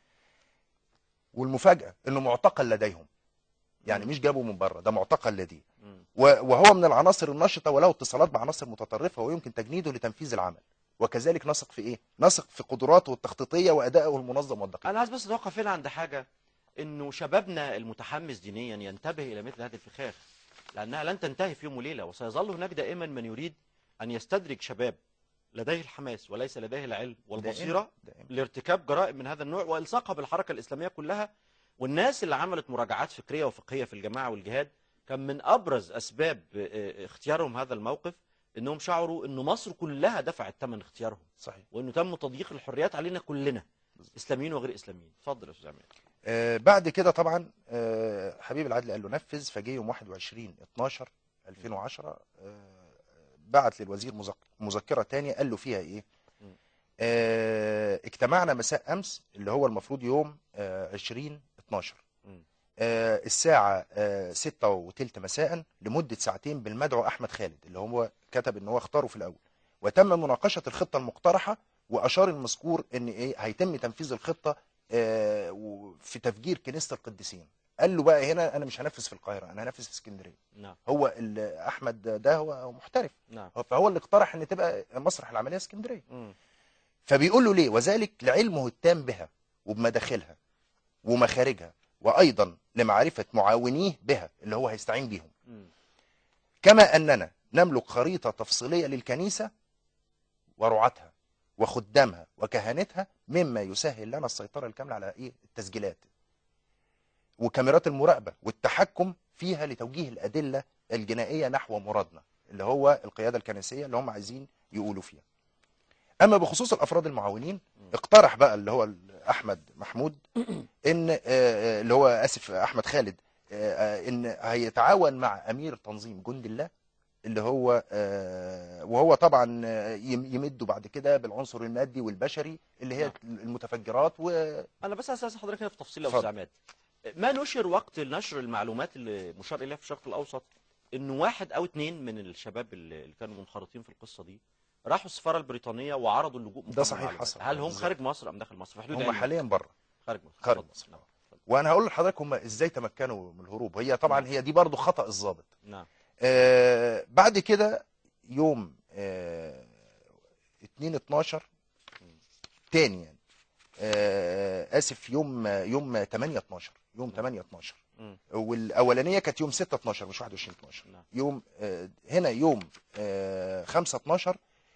والمفاجاه انه معتقل لديهم يعني
مم.
مش جابه من بره ده معتقل لديه
مم.
و- وهو من العناصر النشطه وله اتصالات بعناصر متطرفه ويمكن تجنيده لتنفيذ العمل وكذلك نثق في ايه نثق في قدراته التخطيطيه وادائه المنظم والدقيق
انا عايز بس اتوقف هنا عند حاجه انه شبابنا المتحمس دينيا ينتبه الى مثل هذه الفخاخ لانها لن تنتهي في يوم وليله وسيظل هناك دائما من يريد ان يستدرج شباب لديه الحماس وليس لديه العلم والبصيره
دائما.
لارتكاب جرائم من هذا النوع والصاقها بالحركه الاسلاميه كلها والناس اللي عملت مراجعات فكريه وفقهيه في الجماعه والجهاد كان من ابرز اسباب آه، اختيارهم هذا الموقف انهم شعروا انه مصر كلها دفعت ثمن اختيارهم
صحيح
وانه تم تضييق الحريات علينا كلنا اسلاميين وغير اسلاميين اتفضل يا استاذ عماد
آه بعد كده طبعا آه حبيب العدل قال له نفذ فجه يوم 21 12 2010 آه بعت للوزير مذك- مذكره تانية قال له فيها ايه
م.
آه اجتمعنا مساء امس اللي هو المفروض يوم آه 20 12
م.
آه الساعة آه ستة وتلت مساء لمدة ساعتين بالمدعو أحمد خالد اللي هو كتب إن هو اختاره في الأول وتم مناقشة الخطة المقترحة وأشار المذكور إن إيه هيتم تنفيذ الخطة آه و- في تفجير كنيسة القديسين قال له بقى هنا أنا مش هنفذ في القاهرة أنا هنفذ في اسكندرية
نعم
هو ال- أحمد ده هو محترف
نعم
فهو اللي اقترح إن تبقى مسرح العملية اسكندرية
مم.
فبيقول له ليه وذلك لعلمه التام بها وبمداخلها ومخارجها وايضا لمعرفه معاونيه بها اللي هو هيستعين بيهم
مم.
كما اننا نملك خريطه تفصيليه للكنيسه ورعاتها وخدامها وكهنتها مما يسهل لنا السيطره الكامله على ايه التسجيلات وكاميرات المراقبه والتحكم فيها لتوجيه الادله الجنائيه نحو مرادنا اللي هو القياده الكنسيه اللي هم عايزين يقولوا فيها اما بخصوص الافراد المعاونين اقترح بقى اللي هو احمد محمود ان آه، آه، اللي هو اسف احمد خالد آه، آه، ان هيتعاون مع امير تنظيم جند الله اللي هو آه، وهو طبعا آه، يم- يمده بعد كده بالعنصر المادي والبشري اللي هي
نعم.
المتفجرات و
انا بس اساس حضرتك هنا في تفصيل يا
اتفضل.
استاذ عماد ما نشر وقت نشر المعلومات اللي مشار اليها في الشرق الاوسط انه واحد او اثنين من الشباب اللي اللي كانوا منخرطين في القصه دي راحوا السفاره البريطانيه وعرضوا اللجوء
ده
مقابل
صحيح
معلومات.
حصل.
هل هم
بالظبط.
خارج مصر ام داخل مصر في حدود
هم
علمك؟
حاليا بره
خارج مصر
خارج
اتفضل.
مصر.
نعم.
وانا هقول لحضرتك هم ازاي تمكنوا من الهروب هي طبعا هي دي برضو خطا الضابط
نعم
آه بعد كده يوم آه 2 12 تاني يعني آه اسف يوم يوم 8 12 يوم 8 12
مم.
والاولانيه كانت يوم 6 12 مش 21 12
نعم.
يوم آه هنا يوم آه 5 12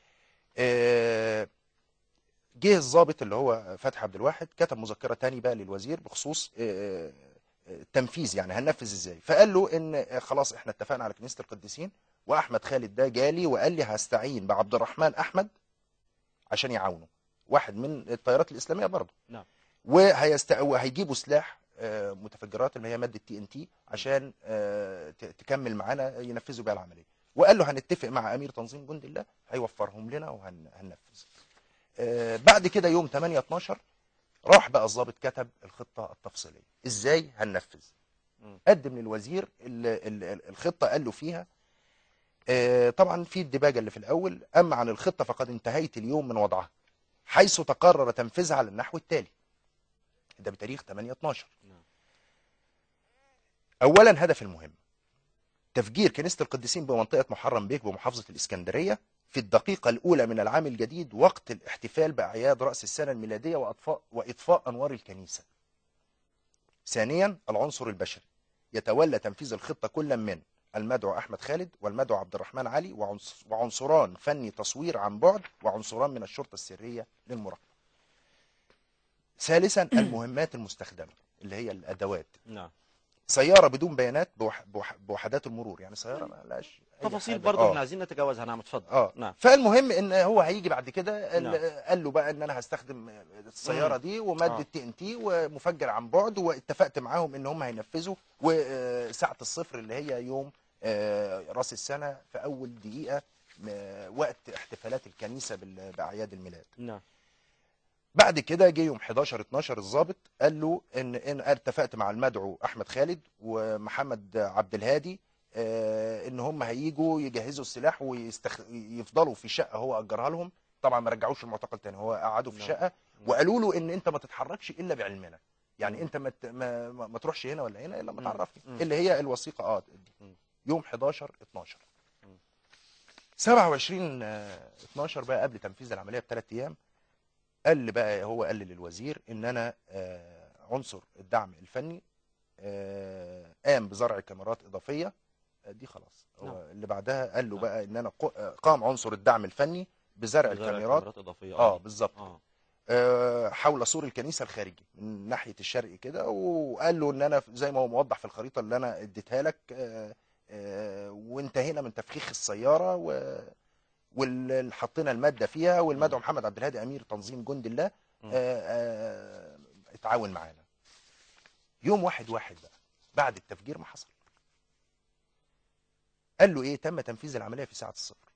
آه جه الضابط اللي هو فتحي عبد الواحد كتب مذكره تاني بقى للوزير بخصوص آه، آه، التنفيذ يعني هننفذ ازاي فقال له ان آه، خلاص احنا اتفقنا على كنيسه القديسين واحمد خالد ده جالي وقال لي هستعين بعبد الرحمن احمد عشان يعاونه واحد من التيارات الاسلاميه برضه
نعم.
وهيست... وهيجيبوا سلاح آه، متفجرات اللي هي ماده تي ان تي عشان آه، ت- تكمل معانا ينفذوا بيها العمليه وقال له هنتفق مع امير تنظيم جند الله هيوفرهم لنا وهننفذ آه، بعد كده يوم 8 12 راح بقى الضابط كتب الخطه التفصيليه ازاي هننفذ
مم.
قدم للوزير ال- ال- ال- الخطه قال له فيها آه، طبعا في الدباجه اللي في الاول اما عن الخطه فقد انتهيت اليوم من وضعها حيث تقرر تنفيذها على النحو التالي ده بتاريخ 8 12
نعم.
اولا هدف المهم تفجير كنيسه القديسين بمنطقه محرم بيك بمحافظه الاسكندريه في الدقيقة الأولى من العام الجديد وقت الاحتفال بأعياد رأس السنة الميلادية وأطفاء وإطفاء أنوار الكنيسة ثانيا العنصر البشري يتولى تنفيذ الخطة كل من المدعو أحمد خالد والمدعو عبد الرحمن علي وعنص- وعنصران فني تصوير عن بعد وعنصران من الشرطة السرية للمراقبة ثالثا المهمات المستخدمة اللي هي الأدوات
نعم
سيارة بدون بيانات بوح بوح بوحدات المرور يعني سيارة ما لهاش أي
تفاصيل
حاجة.
برضه
آه.
احنا عايزين نتجاوزها نعم اتفضل
اه
نعم
فالمهم ان هو هيجي بعد كده ال-
نعم.
قال له بقى ان انا هستخدم السياره
مم.
دي وماده
آه.
تي ان تي ومفجر عن بعد واتفقت معاهم ان هم هينفذوا وساعه الصفر اللي هي يوم آه، راس السنه في اول دقيقه م- وقت احتفالات الكنيسه بال- باعياد الميلاد
نعم
بعد كده جه يوم 11 12 الضابط قال له ان ان اتفقت مع المدعو احمد خالد ومحمد عبد الهادي آه، ان هم هيجوا يجهزوا السلاح ويفضلوا في شقه هو اجرها لهم طبعا ما رجعوش المعتقل تاني هو قعدوا في
نعم.
شقه
نعم.
وقالوا له ان انت ما تتحركش الا بعلمنا يعني
مم.
انت ما ت- ما, ما ما تروحش هنا ولا هنا الا ما
مم.
تعرفني
مم.
اللي هي الوثيقه اه دي.
مم.
يوم 11 12
مم.
27 آه، 12 بقى قبل تنفيذ العمليه بثلاث ايام قال لي بقى هو قال لي للوزير ان انا آه، عنصر الدعم الفني آه، قام بزرع كاميرات اضافيه آه، دي خلاص هو
نعم.
اللي بعدها قال له
نعم.
بقى ان انا قو- آه، قام عنصر الدعم الفني بزرع
زرع
الكاميرات
اضافيه
اه بالظبط
اه
آه، حول سور الكنيسه الخارجي من ناحيه الشرق كده وقال له ان انا زي ما هو موضح في الخريطه اللي انا اديتها لك آه، آه، وانتهينا من تفخيخ السياره و واللي حطينا الماده فيها والمدعو محمد عبد الهادي امير تنظيم جند الله
مم.
آه، آه، اتعاون معانا يوم واحد واحد بقى بعد التفجير ما حصل قال له ايه تم تنفيذ العمليه في ساعه الصفر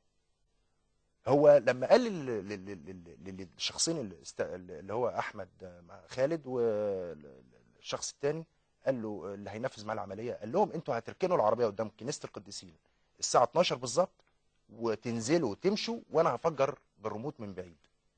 هو لما قال لل- لل- لل- لل- للشخصين اللي است- اللي هو احمد مع خالد والشخص الثاني قال له اللي هينفذ معاه العمليه قال لهم انتوا هتركنوا العربيه قدام كنيسه القديسين الساعه 12 بالظبط وتنزلوا وتمشوا وانا هفجر بالريموت من بعيد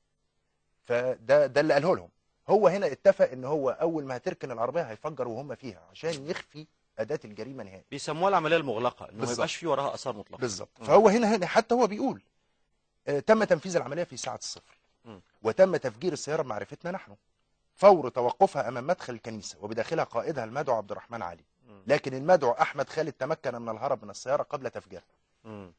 فده ده اللي قاله لهم هو هنا اتفق ان هو اول ما هتركن العربيه هيفجر وهم فيها عشان يخفي اداه الجريمه نهائي
بيسموها العمليه المغلقه انه ما
بالظبط.
يبقاش في وراها اثار مطلقه
بالظبط
مم.
فهو هنا هنا حتى هو بيقول آه، تم تنفيذ العمليه في ساعه الصفر
مم.
وتم تفجير السياره بمعرفتنا نحن فور توقفها امام مدخل الكنيسه وبداخلها قائدها المدعو عبد الرحمن علي
مم.
لكن المدعو احمد خالد تمكن من الهرب من السياره قبل تفجيرها
مم.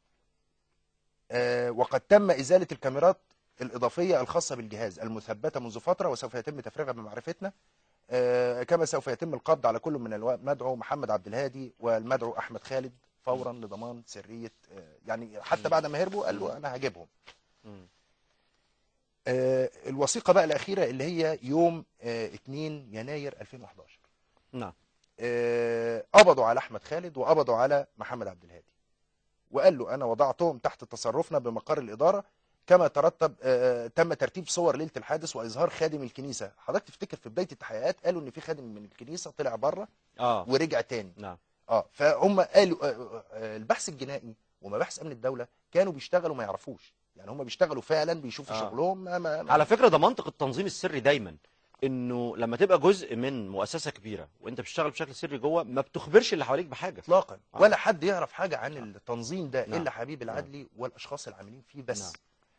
آه، وقد تم ازاله الكاميرات الاضافيه الخاصه بالجهاز المثبته منذ فتره وسوف يتم تفريغها بمعرفتنا آه، كما سوف يتم القبض على كل من المدعو محمد عبد الهادي والمدعو احمد خالد فورا لضمان سريه آه، يعني حتى بعد ما هربوا قال له انا هجيبهم
مم.
آه، الوثيقه بقى الاخيره اللي هي يوم آه، 2 يناير 2011
نعم
آه، قبضوا على احمد خالد وقبضوا على محمد عبد الهادي وقال له انا وضعتهم تحت تصرفنا بمقر الاداره كما ترتب آه، تم ترتيب صور ليله الحادث واظهار خادم الكنيسه حضرتك تفتكر في بدايه التحقيقات قالوا ان في خادم من الكنيسه طلع بره
اه
ورجع تاني
نعم
اه فهم قالوا آه، آه، البحث الجنائي ومباحث امن الدوله كانوا بيشتغلوا ما يعرفوش يعني هم بيشتغلوا فعلا بيشوفوا
آه.
شغلهم ما ما ما
على فكره ده منطق التنظيم السري دايما انه لما تبقى جزء من مؤسسه كبيره وانت بتشتغل بشكل سري جوه ما بتخبرش اللي حواليك بحاجه
اطلاقا
آه.
ولا حد يعرف حاجه عن التنظيم ده
نعم.
الا حبيب العدلي والاشخاص العاملين فيه بس
نعم.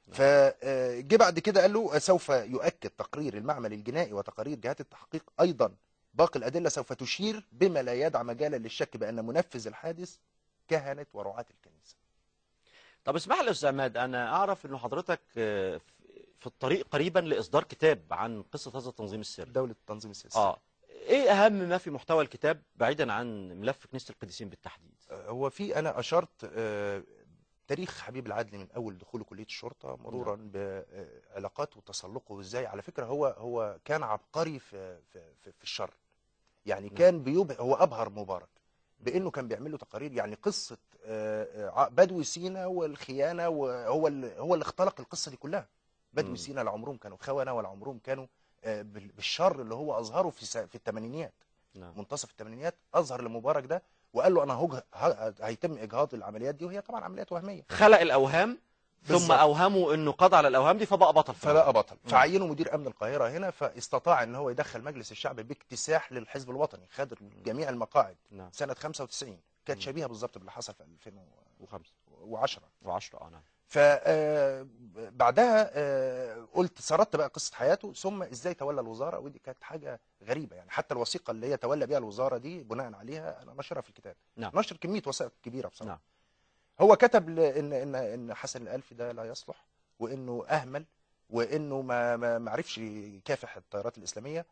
فجه بعد كده قال له سوف يؤكد تقرير المعمل الجنائي وتقارير جهات التحقيق ايضا باقي الادله سوف تشير بما لا يدع مجالا للشك بان منفذ الحادث كهنه ورعاه الكنيسه
طب اسمح لي يا استاذ عماد انا اعرف انه حضرتك آه، في الطريق قريبا لاصدار كتاب عن قصه هذا التنظيم السري
دوله التنظيم السياسي
اه ايه اهم ما في محتوى الكتاب بعيدا عن ملف كنيسه القديسين بالتحديد
هو في انا اشرت آه، تاريخ حبيب العدلي من اول دخوله كليه الشرطه مرورا بعلاقاته وتسلقه وازاي على فكره هو هو كان عبقري في في في, في الشر يعني
نعم.
كان بيبهر هو ابهر مبارك بانه كان بيعمل له تقارير يعني قصه آه، آه، بدوي سينا والخيانه وهو اللي هو اللي اختلق القصه دي كلها
مم.
بدوي سينا لا عمرهم كانوا خونه ولا عمرهم كانوا آه، بال- بالشر اللي هو اظهره في سا- في الثمانينيات
نعم
منتصف الثمانينيات اظهر لمبارك ده وقال له انا هج... ه... هيتم اجهاض العمليات دي وهي طبعا عمليات وهميه
خلق الاوهام ثم
بالظبط.
اوهموا انه قضى على الاوهام دي فبقى بطل في
فبقى
الواقع.
بطل فعينه مدير امن القاهره هنا فاستطاع ان هو يدخل مجلس الشعب باكتساح للحزب الوطني خد جميع المقاعد
نعم
سنه 95 كانت
مم.
شبيهه بالظبط باللي حصل في 2010
وخمسة وعشرة اه نعم
فبعدها قلت سردت بقى قصه حياته ثم ازاي تولى الوزاره ودي كانت حاجه غريبه يعني حتى الوثيقه اللي هي تولى بيها الوزاره دي بناء عليها انا نشرها في الكتاب
نعم.
نشر كميه وثائق كبيره بصراحه
نعم.
هو كتب ل- ان ان ان حسن الالفي ده لا يصلح وانه اهمل وانه ما ما ما عرفش يكافح التيارات الاسلاميه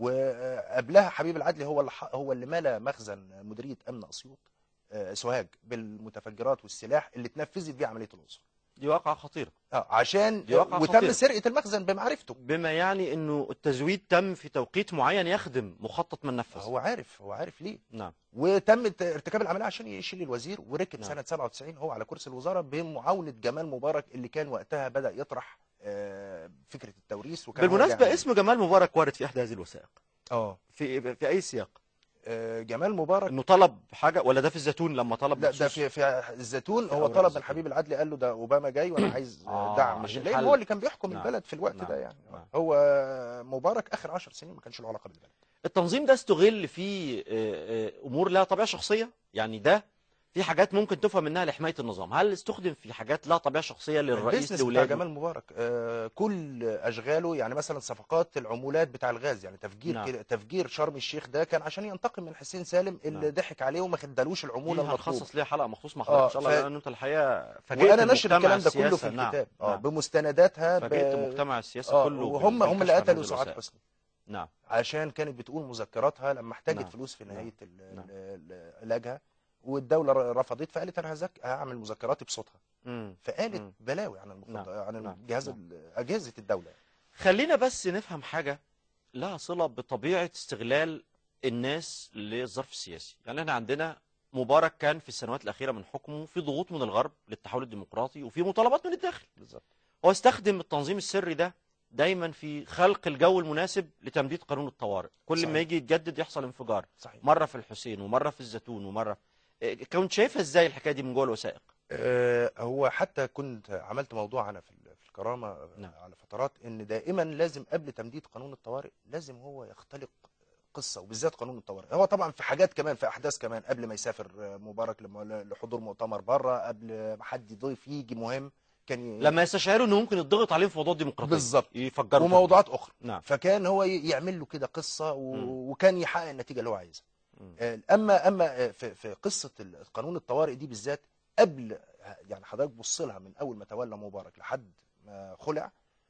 وقبلها حبيب العدلي هو اللي ح- هو اللي ملا مخزن مديريه امن اسيوط آه، سوهاج بالمتفجرات والسلاح اللي اتنفذت بيه عمليه العنصر
دي واقعة خطيرة
اه عشان
دي واقعة
وتم
خطيرة.
سرقه المخزن بمعرفته
بما يعني انه التزويد تم في توقيت معين يخدم مخطط من نفذ
هو عارف هو عارف ليه
نعم
وتم ت- ارتكاب العمليه عشان يشيل الوزير وركب
نعم.
سنه 97 هو على كرسي الوزاره بمعاونه جمال مبارك اللي كان وقتها بدا يطرح آه، فكره التوريث وكان هو
بالمناسبة
بيعمل-
اسم جمال مبارك وارد في احدى هذه الوثائق
اه
في في اي سياق
آه، جمال مبارك
انه طلب حاجة ولا ده في الزيتون لما طلب
لا ده
مخصوص؟
في في الزيتون
في
هو
أوراق
طلب من
الزيتون.
حبيب العدلي قال له ده اوباما جاي وانا عايز
آه،
دعم
عايزين
لان
حل.
هو اللي كان بيحكم
نعم.
البلد في الوقت
نعم.
ده يعني
نعم.
هو مبارك اخر 10 سنين ما كانش له علاقه بالبلد
التنظيم ده استغل في آه، آه، امور لها طبيعه شخصيه يعني ده في حاجات ممكن تفهم منها لحمايه النظام هل استخدم في حاجات لها طبيعه شخصيه للرئيس
البيزنس بتاع
لاولاده
جمال مبارك آه، كل اشغاله يعني مثلا صفقات العمولات بتاع الغاز يعني تفجير
نعم.
كده تفجير شرم الشيخ ده كان عشان ينتقم من حسين سالم اللي
نعم.
ضحك عليه وما خدلوش العموله
دي
المطلوبه
هنخصص ليها حلقه مخصوص مع
آه،
حضرتك ان شاء الله
ف-
لان انت الحقيقه فاجئت
وانا نشر
المجتمع
الكلام ده كله في
السياسي. نعم،
الكتاب اه
نعم.
بمستنداتها ب...
فاجئت المجتمع السياسي
آه
كله
وهم
بال-
هم اللي
بالكشف عن
قتلوا
هذه
سعاد
الوثائق.
حسني
نعم
عشان كانت بتقول مذكراتها لما احتاجت
نعم.
فلوس في
نعم.
نهايه ال-
نعم.
ال- ال- علاجها والدوله ر- رفضت فقالت انا هزك... هعمل مذكراتي بصوتها
مم.
فقالت
مم.
بلاوي عن المخد...
نعم.
عن
نعم.
جهاز
نعم.
ال- اجهزه الدوله
خلينا بس نفهم حاجة لها صلة بطبيعة استغلال الناس للظرف السياسي يعني احنا عندنا مبارك كان في السنوات الأخيرة من حكمه في ضغوط من الغرب للتحول الديمقراطي وفي مطالبات من الداخل
بالظبط
هو استخدم التنظيم السري ده دايما في خلق الجو المناسب لتمديد قانون الطوارئ كل
صحيح.
ما يجي يتجدد يحصل انفجار
صحيح
مرة في الحسين ومرة في الزيتون ومرة إيه، كنت شايفها ازاي الحكاية دي من جوه الوثائق
آه، هو حتى كنت عملت موضوع انا في ال- في الكرامه آه،
نعم.
على فترات ان دائما لازم قبل تمديد قانون الطوارئ لازم هو يختلق قصه وبالذات قانون الطوارئ هو طبعا في حاجات كمان في احداث كمان قبل ما يسافر آه، مبارك لم- لحضور مؤتمر بره قبل ما حد ضيف يجي مهم كان ي...
لما يستشعروا انه ممكن يضغط عليهم في موضوع الديمقراطية
بالظبط.
يفجروا
وموضوعات اخرى
نعم
فكان هو ي- يعمل له كده قصه و...
مم.
وكان يحقق النتيجه اللي هو عايزها
مم.
آه، اما اما آه، في في قصه ال- قانون الطوارئ دي بالذات قبل يعني حضرتك بص لها من اول ما تولى مبارك لحد ما خلع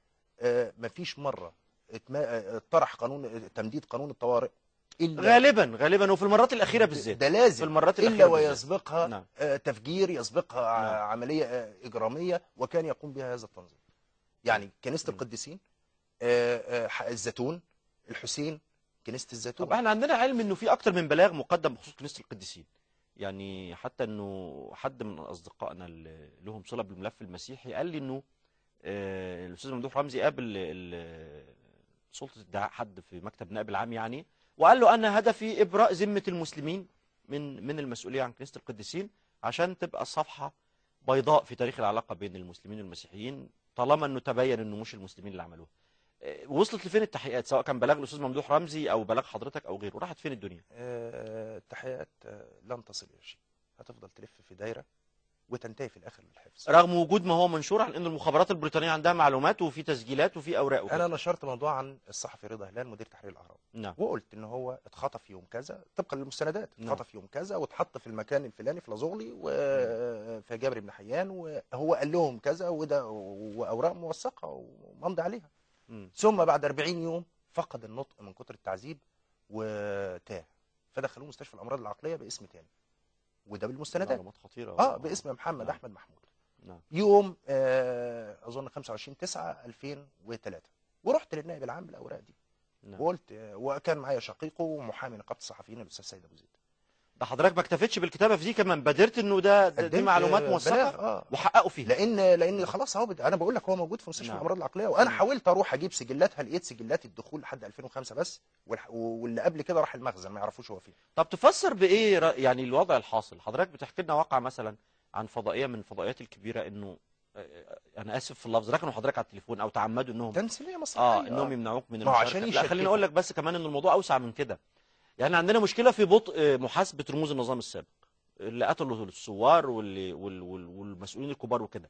آه، مفيش مره اتما- آه، اتطرح قانون تمديد قانون الطوارئ الا
غالبا غالبا وفي المرات الأخيرة بالذات
ده
في
لازم
المرات
الا
الأخيرة بالذات.
ويسبقها
نعم.
آه، تفجير يسبقها ع-
نعم.
عمليه آه، اجراميه وكان يقوم بها هذا التنظيم يعني كنيسه
مم.
القديسين آه، آه، الزيتون الحسين كنيسه الزيتون
طب احنا عندنا علم انه في اكتر من بلاغ مقدم بخصوص كنيسه القديسين يعني حتى انه حد من اصدقائنا اللي لهم صله بالملف المسيحي قال لي انه آه، الاستاذ ممدوح رمزي قابل ال- سلطه الدعاء حد في مكتب نائب العام يعني وقال له انا هدفي ابراء ذمه المسلمين من من المسؤوليه عن كنيسه القديسين عشان تبقى الصفحه بيضاء في تاريخ العلاقه بين المسلمين والمسيحيين طالما انه تبين انه مش المسلمين اللي عملوها آه، وصلت لفين التحقيقات سواء كان بلاغ الاستاذ ممدوح رمزي او بلاغ حضرتك او غيره راحت فين الدنيا
آه، التحقيقات آه، لن تصل الى شيء هتفضل تلف في دايره وتنتهي في الاخر للحفظ
رغم وجود ما هو منشور عن ان المخابرات البريطانيه عندها معلومات وفي تسجيلات وفي اوراق وكده.
انا نشرت موضوع عن الصحفي رضا هلال مدير تحرير الاهرام
نعم
وقلت ان هو اتخطف يوم كذا طبقا للمستندات
نعم.
اتخطف يوم كذا واتحط في المكان الفلاني في لازغلي وفي جابر بن حيان وهو قال لهم كذا وده واوراق موثقه وممضي عليها
مم.
ثم بعد 40 يوم فقد النطق من كتر التعذيب وتاه فدخلوه مستشفى الامراض العقليه باسم تاني وده بالمستندات
معلومات خطيره
اه باسم محمد
نعم.
احمد محمود
نعم
يوم آه، اظن 25 9 2003 ورحت للنائب العام بالاوراق دي
نعم
وقلت آه، وكان معايا شقيقه ومحامي نقابه الصحفيين الاستاذ سيد ابو زيد
ده حضرتك ما اكتفيتش بالكتابه في دي كمان بادرت انه ده, ده دي
قدمت،
معلومات
آه،
موثقه
بلاغ، اه
وحققوا فيها
لان لان خلاص اهو بد- انا بقول لك هو موجود في مستشفى
نعم.
الامراض العقليه وانا
مم.
حاولت اروح اجيب سجلاتها لقيت سجلات الدخول لحد 2005 بس والح- واللي قبل كده راح المخزن ما يعرفوش هو فين
طب تفسر بايه ر- يعني الوضع الحاصل حضرتك بتحكي لنا واقع مثلا عن فضائيه من الفضائيات الكبيره انه آه، انا اسف في اللفظ ركنوا حضرتك على التليفون او تعمدوا انهم
تمثيليه مسرحيه
اه انهم يمنعوك من
ما هو
المشاركه
عشان
لا خليني
يشككوا.
اقول لك بس كمان ان الموضوع اوسع من كده يعني عندنا مشكله في بطء محاسبه رموز النظام السابق اللي قتلوا الثوار واللي وال وال والمسؤولين الكبار وكده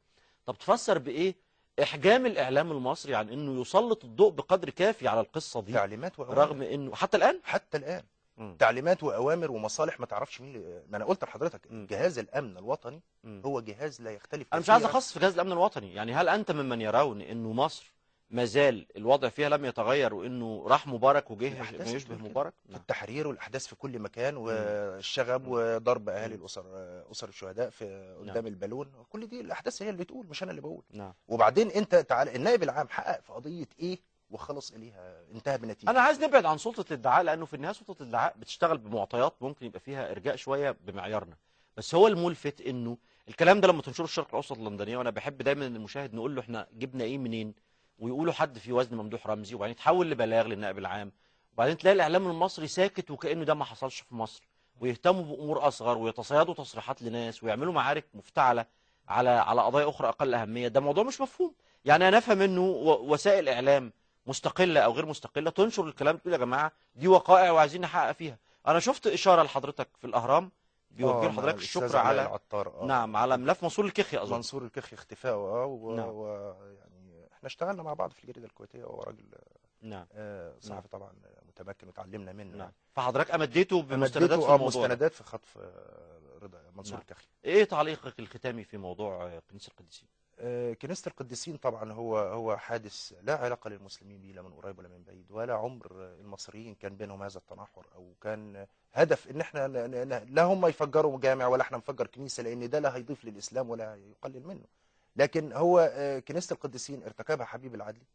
طب تفسر بايه احجام الاعلام المصري عن انه يسلط الضوء بقدر كافي على القصه دي
تعليمات واوامر
رغم انه حتى الان
حتى الان
مم.
تعليمات واوامر ومصالح ما تعرفش مين اللي- ما انا قلت لحضرتك
مم.
جهاز الامن الوطني
مم.
هو جهاز لا يختلف
انا مش عايز
كثيراً.
اخصص في جهاز الامن الوطني يعني هل انت ممن يرون انه مصر ما زال الوضع فيها لم يتغير وانه راح مبارك وجه
الأحداث
ما يشبه
بتقول كده.
مبارك
في
نعم.
التحرير والاحداث في كل مكان والشغب وضرب اهالي الاسر اسر الشهداء في قدام البالون كل دي الاحداث هي اللي بتقول مش انا اللي بقول
نعم
وبعدين انت تعالى النائب العام حقق في قضيه ايه وخلص اليها انتهى بنتيجه
انا عايز نبعد عن سلطه الادعاء لانه في النهايه سلطه الادعاء بتشتغل بمعطيات ممكن يبقى فيها ارجاء شويه بمعيارنا بس هو الملفت انه الكلام ده لما تنشره الشرق الاوسط اللندنيه وانا بحب دايما ان المشاهد نقول له احنا جبنا ايه منين ويقولوا حد في وزن ممدوح رمزي وبعدين يتحول لبلاغ للنائب العام وبعدين تلاقي الاعلام المصري ساكت وكانه ده ما حصلش في مصر ويهتموا بامور اصغر ويتصيدوا تصريحات لناس ويعملوا معارك مفتعله على على قضايا اخرى اقل اهميه ده موضوع مش مفهوم يعني انا افهم انه و- وسائل اعلام مستقله او غير مستقله تنشر الكلام تقول يا جماعه دي وقائع وعايزين نحقق فيها انا شفت اشاره لحضرتك في الاهرام بيوجه
آه، مع
لحضرتك
الأستاذ
الشكر
علاء
على
العطار آه.
نعم على ملف منصور الكخي اظن
منصور الكخي اختفائه اه و...
نعم.
و... يعني احنا اشتغلنا مع بعض في الجريده الكويتيه وهو راجل
نعم
آه،
نعم.
صحفي طبعا متمكن وتعلمنا منه
نعم فحضرتك امديته بمستندات
مستندات
في
اه
الموضوع ده.
مستندات في خطف آه، رضا منصور
نعم.
الكخي
ايه تعليقك الختامي في موضوع آه، كنيسه القديسين
آه، كنيسة القديسين طبعا هو هو حادث لا علاقة للمسلمين به لا من قريب ولا من بعيد ولا عمر المصريين كان بينهم هذا التناحر او كان هدف ان احنا ن- ن- ن- لا هم يفجروا جامع ولا احنا نفجر كنيسة لان ده لا هيضيف للاسلام ولا يقلل منه لكن هو آه، كنيسة القديسين ارتكبها حبيب العدلي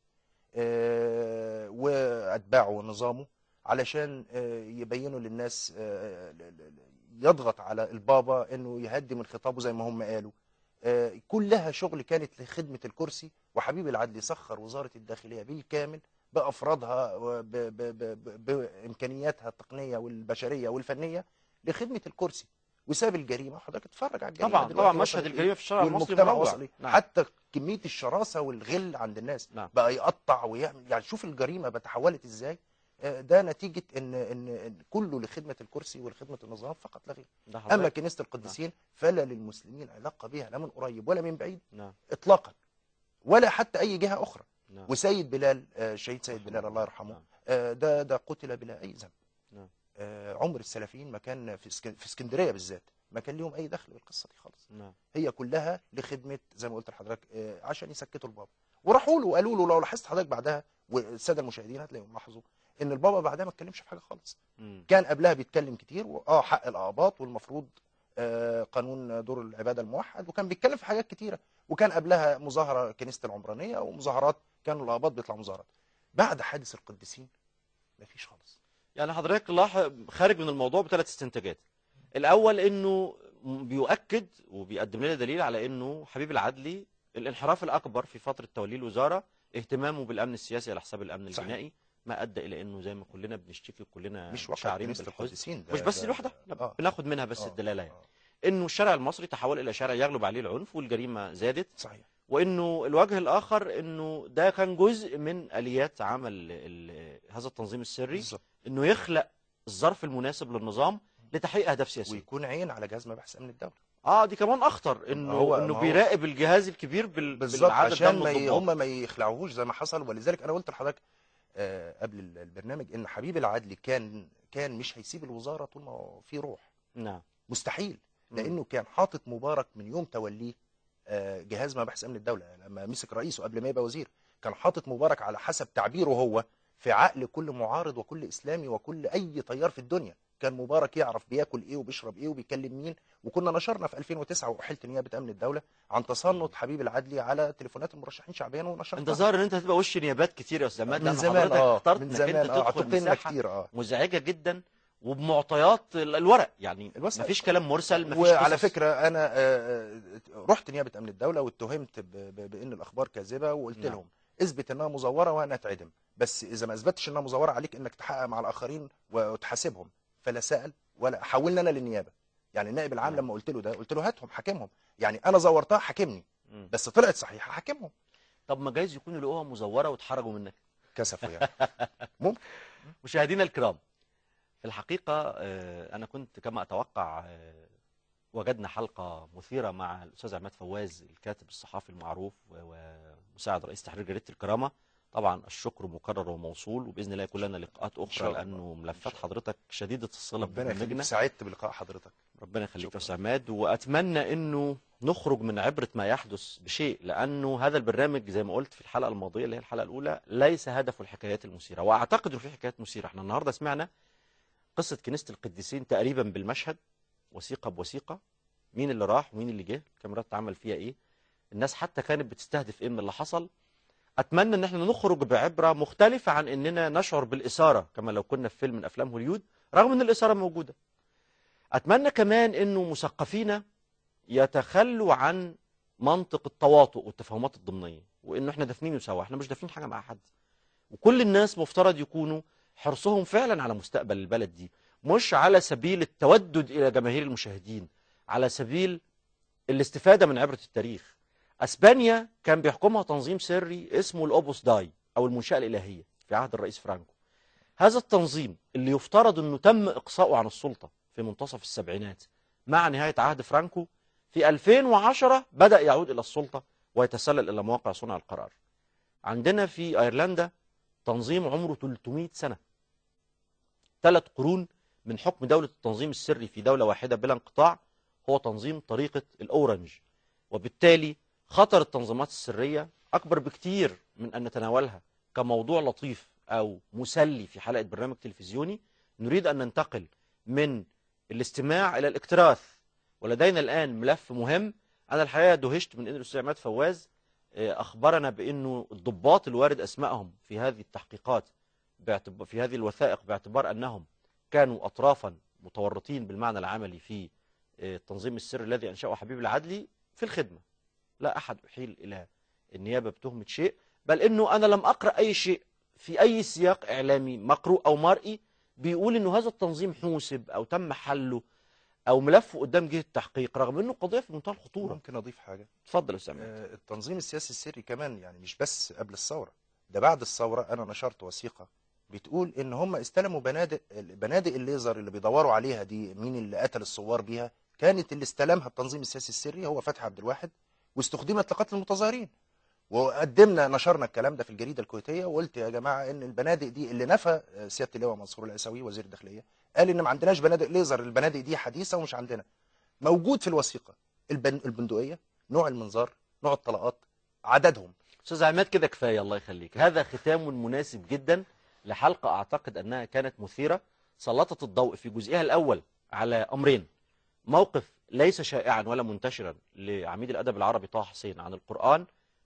آه، واتباعه ونظامه علشان آه، يبينوا للناس آه، ل- ل- ل- يضغط على البابا انه يهدي من خطابه زي ما هم قالوا آه، كلها شغل كانت لخدمة الكرسي وحبيب العدلي سخر وزارة الداخلية بالكامل بأفرادها وب- ب- ب- ب- بإمكانياتها التقنية والبشرية والفنية لخدمة الكرسي وساب الجريمة حضرتك اتفرج على الجريمة
طبعا
دلوقتي
طبعا
وصلت
مشهد
إيه؟
الجريمه في الشارع المصري
والمجتمع
مروع.
وصل إيه؟
نعم.
حتى كمية الشراسة والغل عند الناس
نعم.
بقى يقطع ويعمل يعني شوف الجريمة بتحولت ازاي آه، ده نتيجة ان ان إن كله لخدمة الكرسي ولخدمة النظام فقط لا غير
ده
اما
حضرتك
كنيسة القديسين فلا للمسلمين علاقة بها لا من قريب ولا من بعيد
نعم
اطلاقا ولا حتى اي جهة اخرى
نعم
وسيد بلال آه، الشهيد سيد
رحمه
بلال الله
الله.
يرحمه
نعم.
آه، ده ده قتل بلا اي ذنب
نعم.
آه، عمر السلفيين ما كان في اسك- في اسكندريه بالذات ما كان لهم اي دخل بالقصه دي خالص
نعم
هي كلها لخدمه زي ما قلت لحضرتك آه، عشان يسكتوا البابا وراحوا له وقالوا له لو لاحظت حضرتك بعدها والساده المشاهدين هتلاقيهم لاحظوا ان البابا بعدها ما اتكلمش في حاجه خالص
مم.
كان قبلها بيتكلم كتير واه حق الاباط والمفروض آه، قانون دور العباده الموحد وكان بيتكلم في حاجات كتيره وكان قبلها مظاهره كنيسه العمرانيه ومظاهرات كانوا الاباط بيطلعوا مظاهرات بعد حادث القديسين مفيش خالص
يعني حضرتك لاحظ خارج من الموضوع بثلاث استنتاجات الاول انه بيؤكد وبيقدم لنا دليل على انه حبيب العدلي الانحراف الاكبر في فتره توليه الوزاره اهتمامه بالامن السياسي على حساب الامن
صحيح.
الجنائي ما ادى الى انه زي ما كلنا بنشتكي كلنا
مش واقع
شاعرين
كنيسه
بالحزن
القديسين ده-
مش بس
ده-
لوحدها لا،
آه.
بناخد منها بس
آه.
الدلاله يعني
آه.
انه الشارع المصري تحول الى شارع يغلب عليه العنف والجريمه زادت
صحيح
وانه الوجه الاخر انه ده كان جزء من اليات عمل ال- هذا التنظيم السري
بالظبط
انه يخلق الظرف المناسب للنظام لتحقيق اهداف سياسيه
ويكون عين على جهاز مباحث امن الدوله
اه دي كمان اخطر انه
هو-
انه
ما هو-
بيراقب الجهاز الكبير بال...
بالظبط
بالعدد ده
عشان
من
ما ي...
الضباط
هم ما يخلعوهوش زي ما حصل ولذلك انا قلت لحضرتك آه، قبل ال- البرنامج ان حبيب العدلي كان كان مش هيسيب الوزاره طول ما هو في روح
نعم
مستحيل
مم.
لانه كان حاطط مبارك من يوم توليه آه، جهاز مباحث امن الدوله لما مسك رئيسه قبل ما يبقى وزير كان حاطط مبارك على حسب تعبيره هو في عقل كل معارض وكل اسلامي وكل اي تيار في الدنيا كان مبارك يعرف بياكل ايه وبيشرب ايه وبيكلم مين وكنا نشرنا في 2009 واحلت نيابه امن الدوله عن تصنت حبيب العدلي على تليفونات المرشحين شعبيا ونشرتها
انت ظاهر ان انت هتبقى وش نيابات كتير يا استاذ عماد
من
لأن
زمان
حضرتك
اه
اخترت
من
انك
زمان
انت
اه
تدخل
اعتقلنا
مساحه
كتير اه
مزعجه جدا وبمعطيات ال- الورق يعني
الوثائق.
مفيش كلام مرسل مفيش
وعلى
قصص.
فكره انا آه، آه، رحت نيابه امن الدوله واتهمت ب- ب- بان الاخبار كاذبه وقلت
نعم.
لهم اثبت انها مزوره وانا اتعدم بس اذا ما اثبتش انها مزوره عليك انك تحقق مع الاخرين وتحاسبهم فلا سال ولا حولنا انا للنيابه يعني النائب العام
نعم.
لما قلت له ده قلت له هاتهم حاكمهم يعني انا زورتها حاكمني
مم.
بس طلعت صحيحه حاكمهم
طب ما جايز يكونوا لقوها مزوره واتحرجوا منك
كسفوا يعني
مشاهدينا الكرام في الحقيقة آه، أنا كنت كما أتوقع آه، وجدنا حلقة مثيرة مع الأستاذ عماد فواز الكاتب الصحافي المعروف و- ومساعد رئيس تحرير جريدة الكرامة طبعا الشكر مكرر وموصول وبإذن الله يكون لنا لقاءات
شاء
أخرى
الله.
لأنه
إن
ملفات
شاء الله.
حضرتك شديدة الصلة
ربنا يخليك
ببرنامجنا
سعدت بلقاء حضرتك
ربنا يخليك يا
شكراً.
أستاذ عماد وأتمنى أنه نخرج من عبرة ما يحدث بشيء لأنه هذا البرنامج زي ما قلت في الحلقة الماضية اللي هي الحلقة الأولى ليس هدفه الحكايات المثيرة وأعتقد إنه في حكايات مثيرة احنا النهاردة سمعنا قصة كنيسة القديسين تقريبا بالمشهد وثيقة بوثيقة مين اللي راح ومين اللي جه الكاميرات اتعمل فيها ايه الناس حتى كانت بتستهدف ايه من اللي حصل اتمنى ان احنا نخرج بعبرة مختلفة عن اننا نشعر بالاثارة كما لو كنا في فيلم من افلام هوليود رغم ان الاثارة موجودة اتمنى كمان انه مثقفينا يتخلوا عن منطق التواطؤ والتفاهمات الضمنية وانه احنا دافنين سوا احنا مش دافنين حاجة مع حد وكل الناس مفترض يكونوا حرصهم فعلا على مستقبل البلد دي مش على سبيل التودد الى جماهير المشاهدين على سبيل الاستفادة من عبرة التاريخ اسبانيا كان بيحكمها تنظيم سري اسمه الاوبوس داي او المنشأة الالهية في عهد الرئيس فرانكو هذا التنظيم اللي يفترض انه تم اقصاؤه عن السلطة في منتصف السبعينات مع نهاية عهد فرانكو في 2010 بدأ يعود الى السلطة ويتسلل الى مواقع صنع القرار عندنا في ايرلندا تنظيم عمره 300 سنة ثلاث قرون من حكم دولة التنظيم السري في دولة واحدة بلا انقطاع هو تنظيم طريقة الأورنج وبالتالي خطر التنظيمات السرية أكبر بكتير من أن نتناولها كموضوع لطيف أو مسلي في حلقة برنامج تلفزيوني نريد أن ننتقل من الاستماع إلى الاكتراث ولدينا الآن ملف مهم أنا الحقيقة دهشت من أن الأستاذ عماد فواز آه، أخبرنا بأنه الضباط الوارد أسمائهم في هذه التحقيقات باعتبار في هذه الوثائق باعتبار أنهم كانوا أطرافا متورطين بالمعنى العملي في آه، التنظيم السري الذي أنشأه حبيب العدلي في الخدمة لا أحد أحيل إلى النيابة بتهمة شيء بل أنه أنا لم أقرأ أي شيء في أي سياق إعلامي مقروء أو مرئي بيقول أنه هذا التنظيم حوسب أو تم حله أو ملفه قدام جهة التحقيق رغم أنه قضية في منتهى الخطورة
ممكن اضيف حاجه
اتفضل يا أستاذ عماد.
آه، التنظيم السياسي السري كمان يعني مش بس قبل الثوره ده بعد الثوره انا نشرت وثيقه بتقول ان هم استلموا بنادق بنادق الليزر اللي بيدوروا عليها دي مين اللي قتل الثوار بيها كانت اللي استلمها التنظيم السياسي السري هو فتحي عبد الواحد واستخدمت لقتل المتظاهرين وقدمنا نشرنا الكلام ده في الجريده الكويتيه وقلت يا جماعه ان البنادق دي اللي نفى آه، سياده اللواء منصور العيساوي وزير الداخليه قال ان ما عندناش بنادق ليزر البنادق دي حديثه ومش عندنا موجود في الوثيقه البن... البندقيه نوع المنظار نوع الطلقات عددهم
أستاذ عماد كده كفاية الله يخليك هذا ختام مناسب جدا لحلقة أعتقد أنها كانت مثيرة سلطت الضوء في جزئها الأول على أمرين موقف ليس شائعا ولا منتشرا لعميد الأدب العربي طه حسين عن القرآن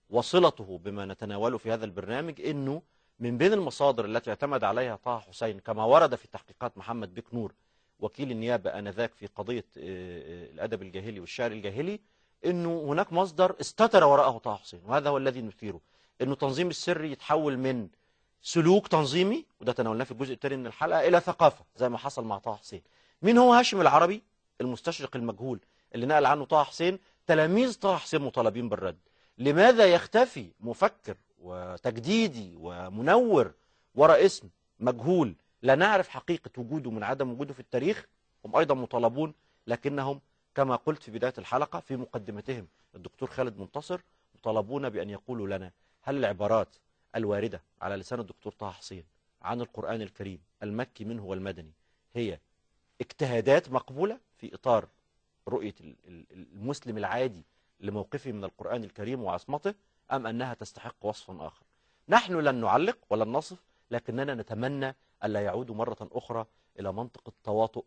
وصلته بما نتناوله في هذا البرنامج أنه من بين المصادر التي اعتمد عليها طه حسين كما ورد في تحقيقات محمد بك نور وكيل النيابة آنذاك في قضية آه، آه، الأدب الجاهلي والشعر الجاهلي انه هناك مصدر استتر وراءه طه حسين وهذا هو الذي نثيره انه تنظيم السري يتحول من سلوك تنظيمي وده تناولناه في الجزء الثاني من الحلقه الى ثقافه زي ما حصل مع طه حسين مين هو هاشم العربي المستشرق المجهول اللي نقل عنه طه حسين تلاميذ طه حسين مطالبين بالرد لماذا يختفي مفكر وتجديدي ومنور وراء اسم مجهول لا نعرف حقيقة وجوده من عدم وجوده في التاريخ هم أيضا مطالبون لكنهم كما قلت في بداية الحلقة في مقدمتهم الدكتور خالد منتصر مطالبون بأن يقولوا لنا هل العبارات الواردة على لسان الدكتور طه حسين عن القرآن الكريم المكي منه والمدني هي اجتهادات مقبولة في إطار رؤية ال- ال- المسلم العادي لموقفه من القرآن الكريم وعصمته أم أنها تستحق وصفا آخر نحن لن نعلق ولن نصف لكننا نتمنى ألا يعودوا مرة أخرى إلى منطق التواطؤ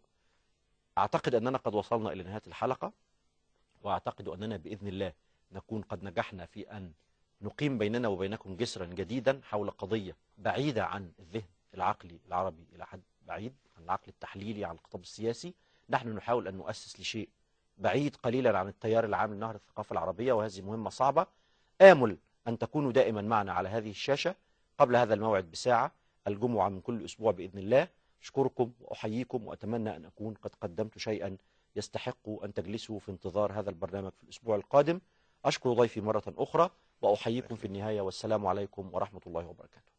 أعتقد أننا قد وصلنا إلى نهاية الحلقة وأعتقد أننا بإذن الله نكون قد نجحنا في أن نقيم بيننا وبينكم جسرا جديدا حول قضية بعيدة عن الذهن العقلي العربي إلى حد بعيد عن العقل التحليلي عن الخطاب السياسي نحن نحاول أن نؤسس لشيء بعيد قليلا عن التيار العام لنهر الثقافة العربية وهذه مهمة صعبة آمل أن تكونوا دائما معنا على هذه الشاشة قبل هذا الموعد بساعة الجمعة من كل أسبوع بإذن الله أشكركم وأحييكم وأتمنى أن أكون قد قدمت شيئا يستحق أن تجلسوا في انتظار هذا البرنامج في الأسبوع القادم أشكر ضيفي مرة أخرى وأحييكم في النهاية والسلام عليكم ورحمة الله وبركاته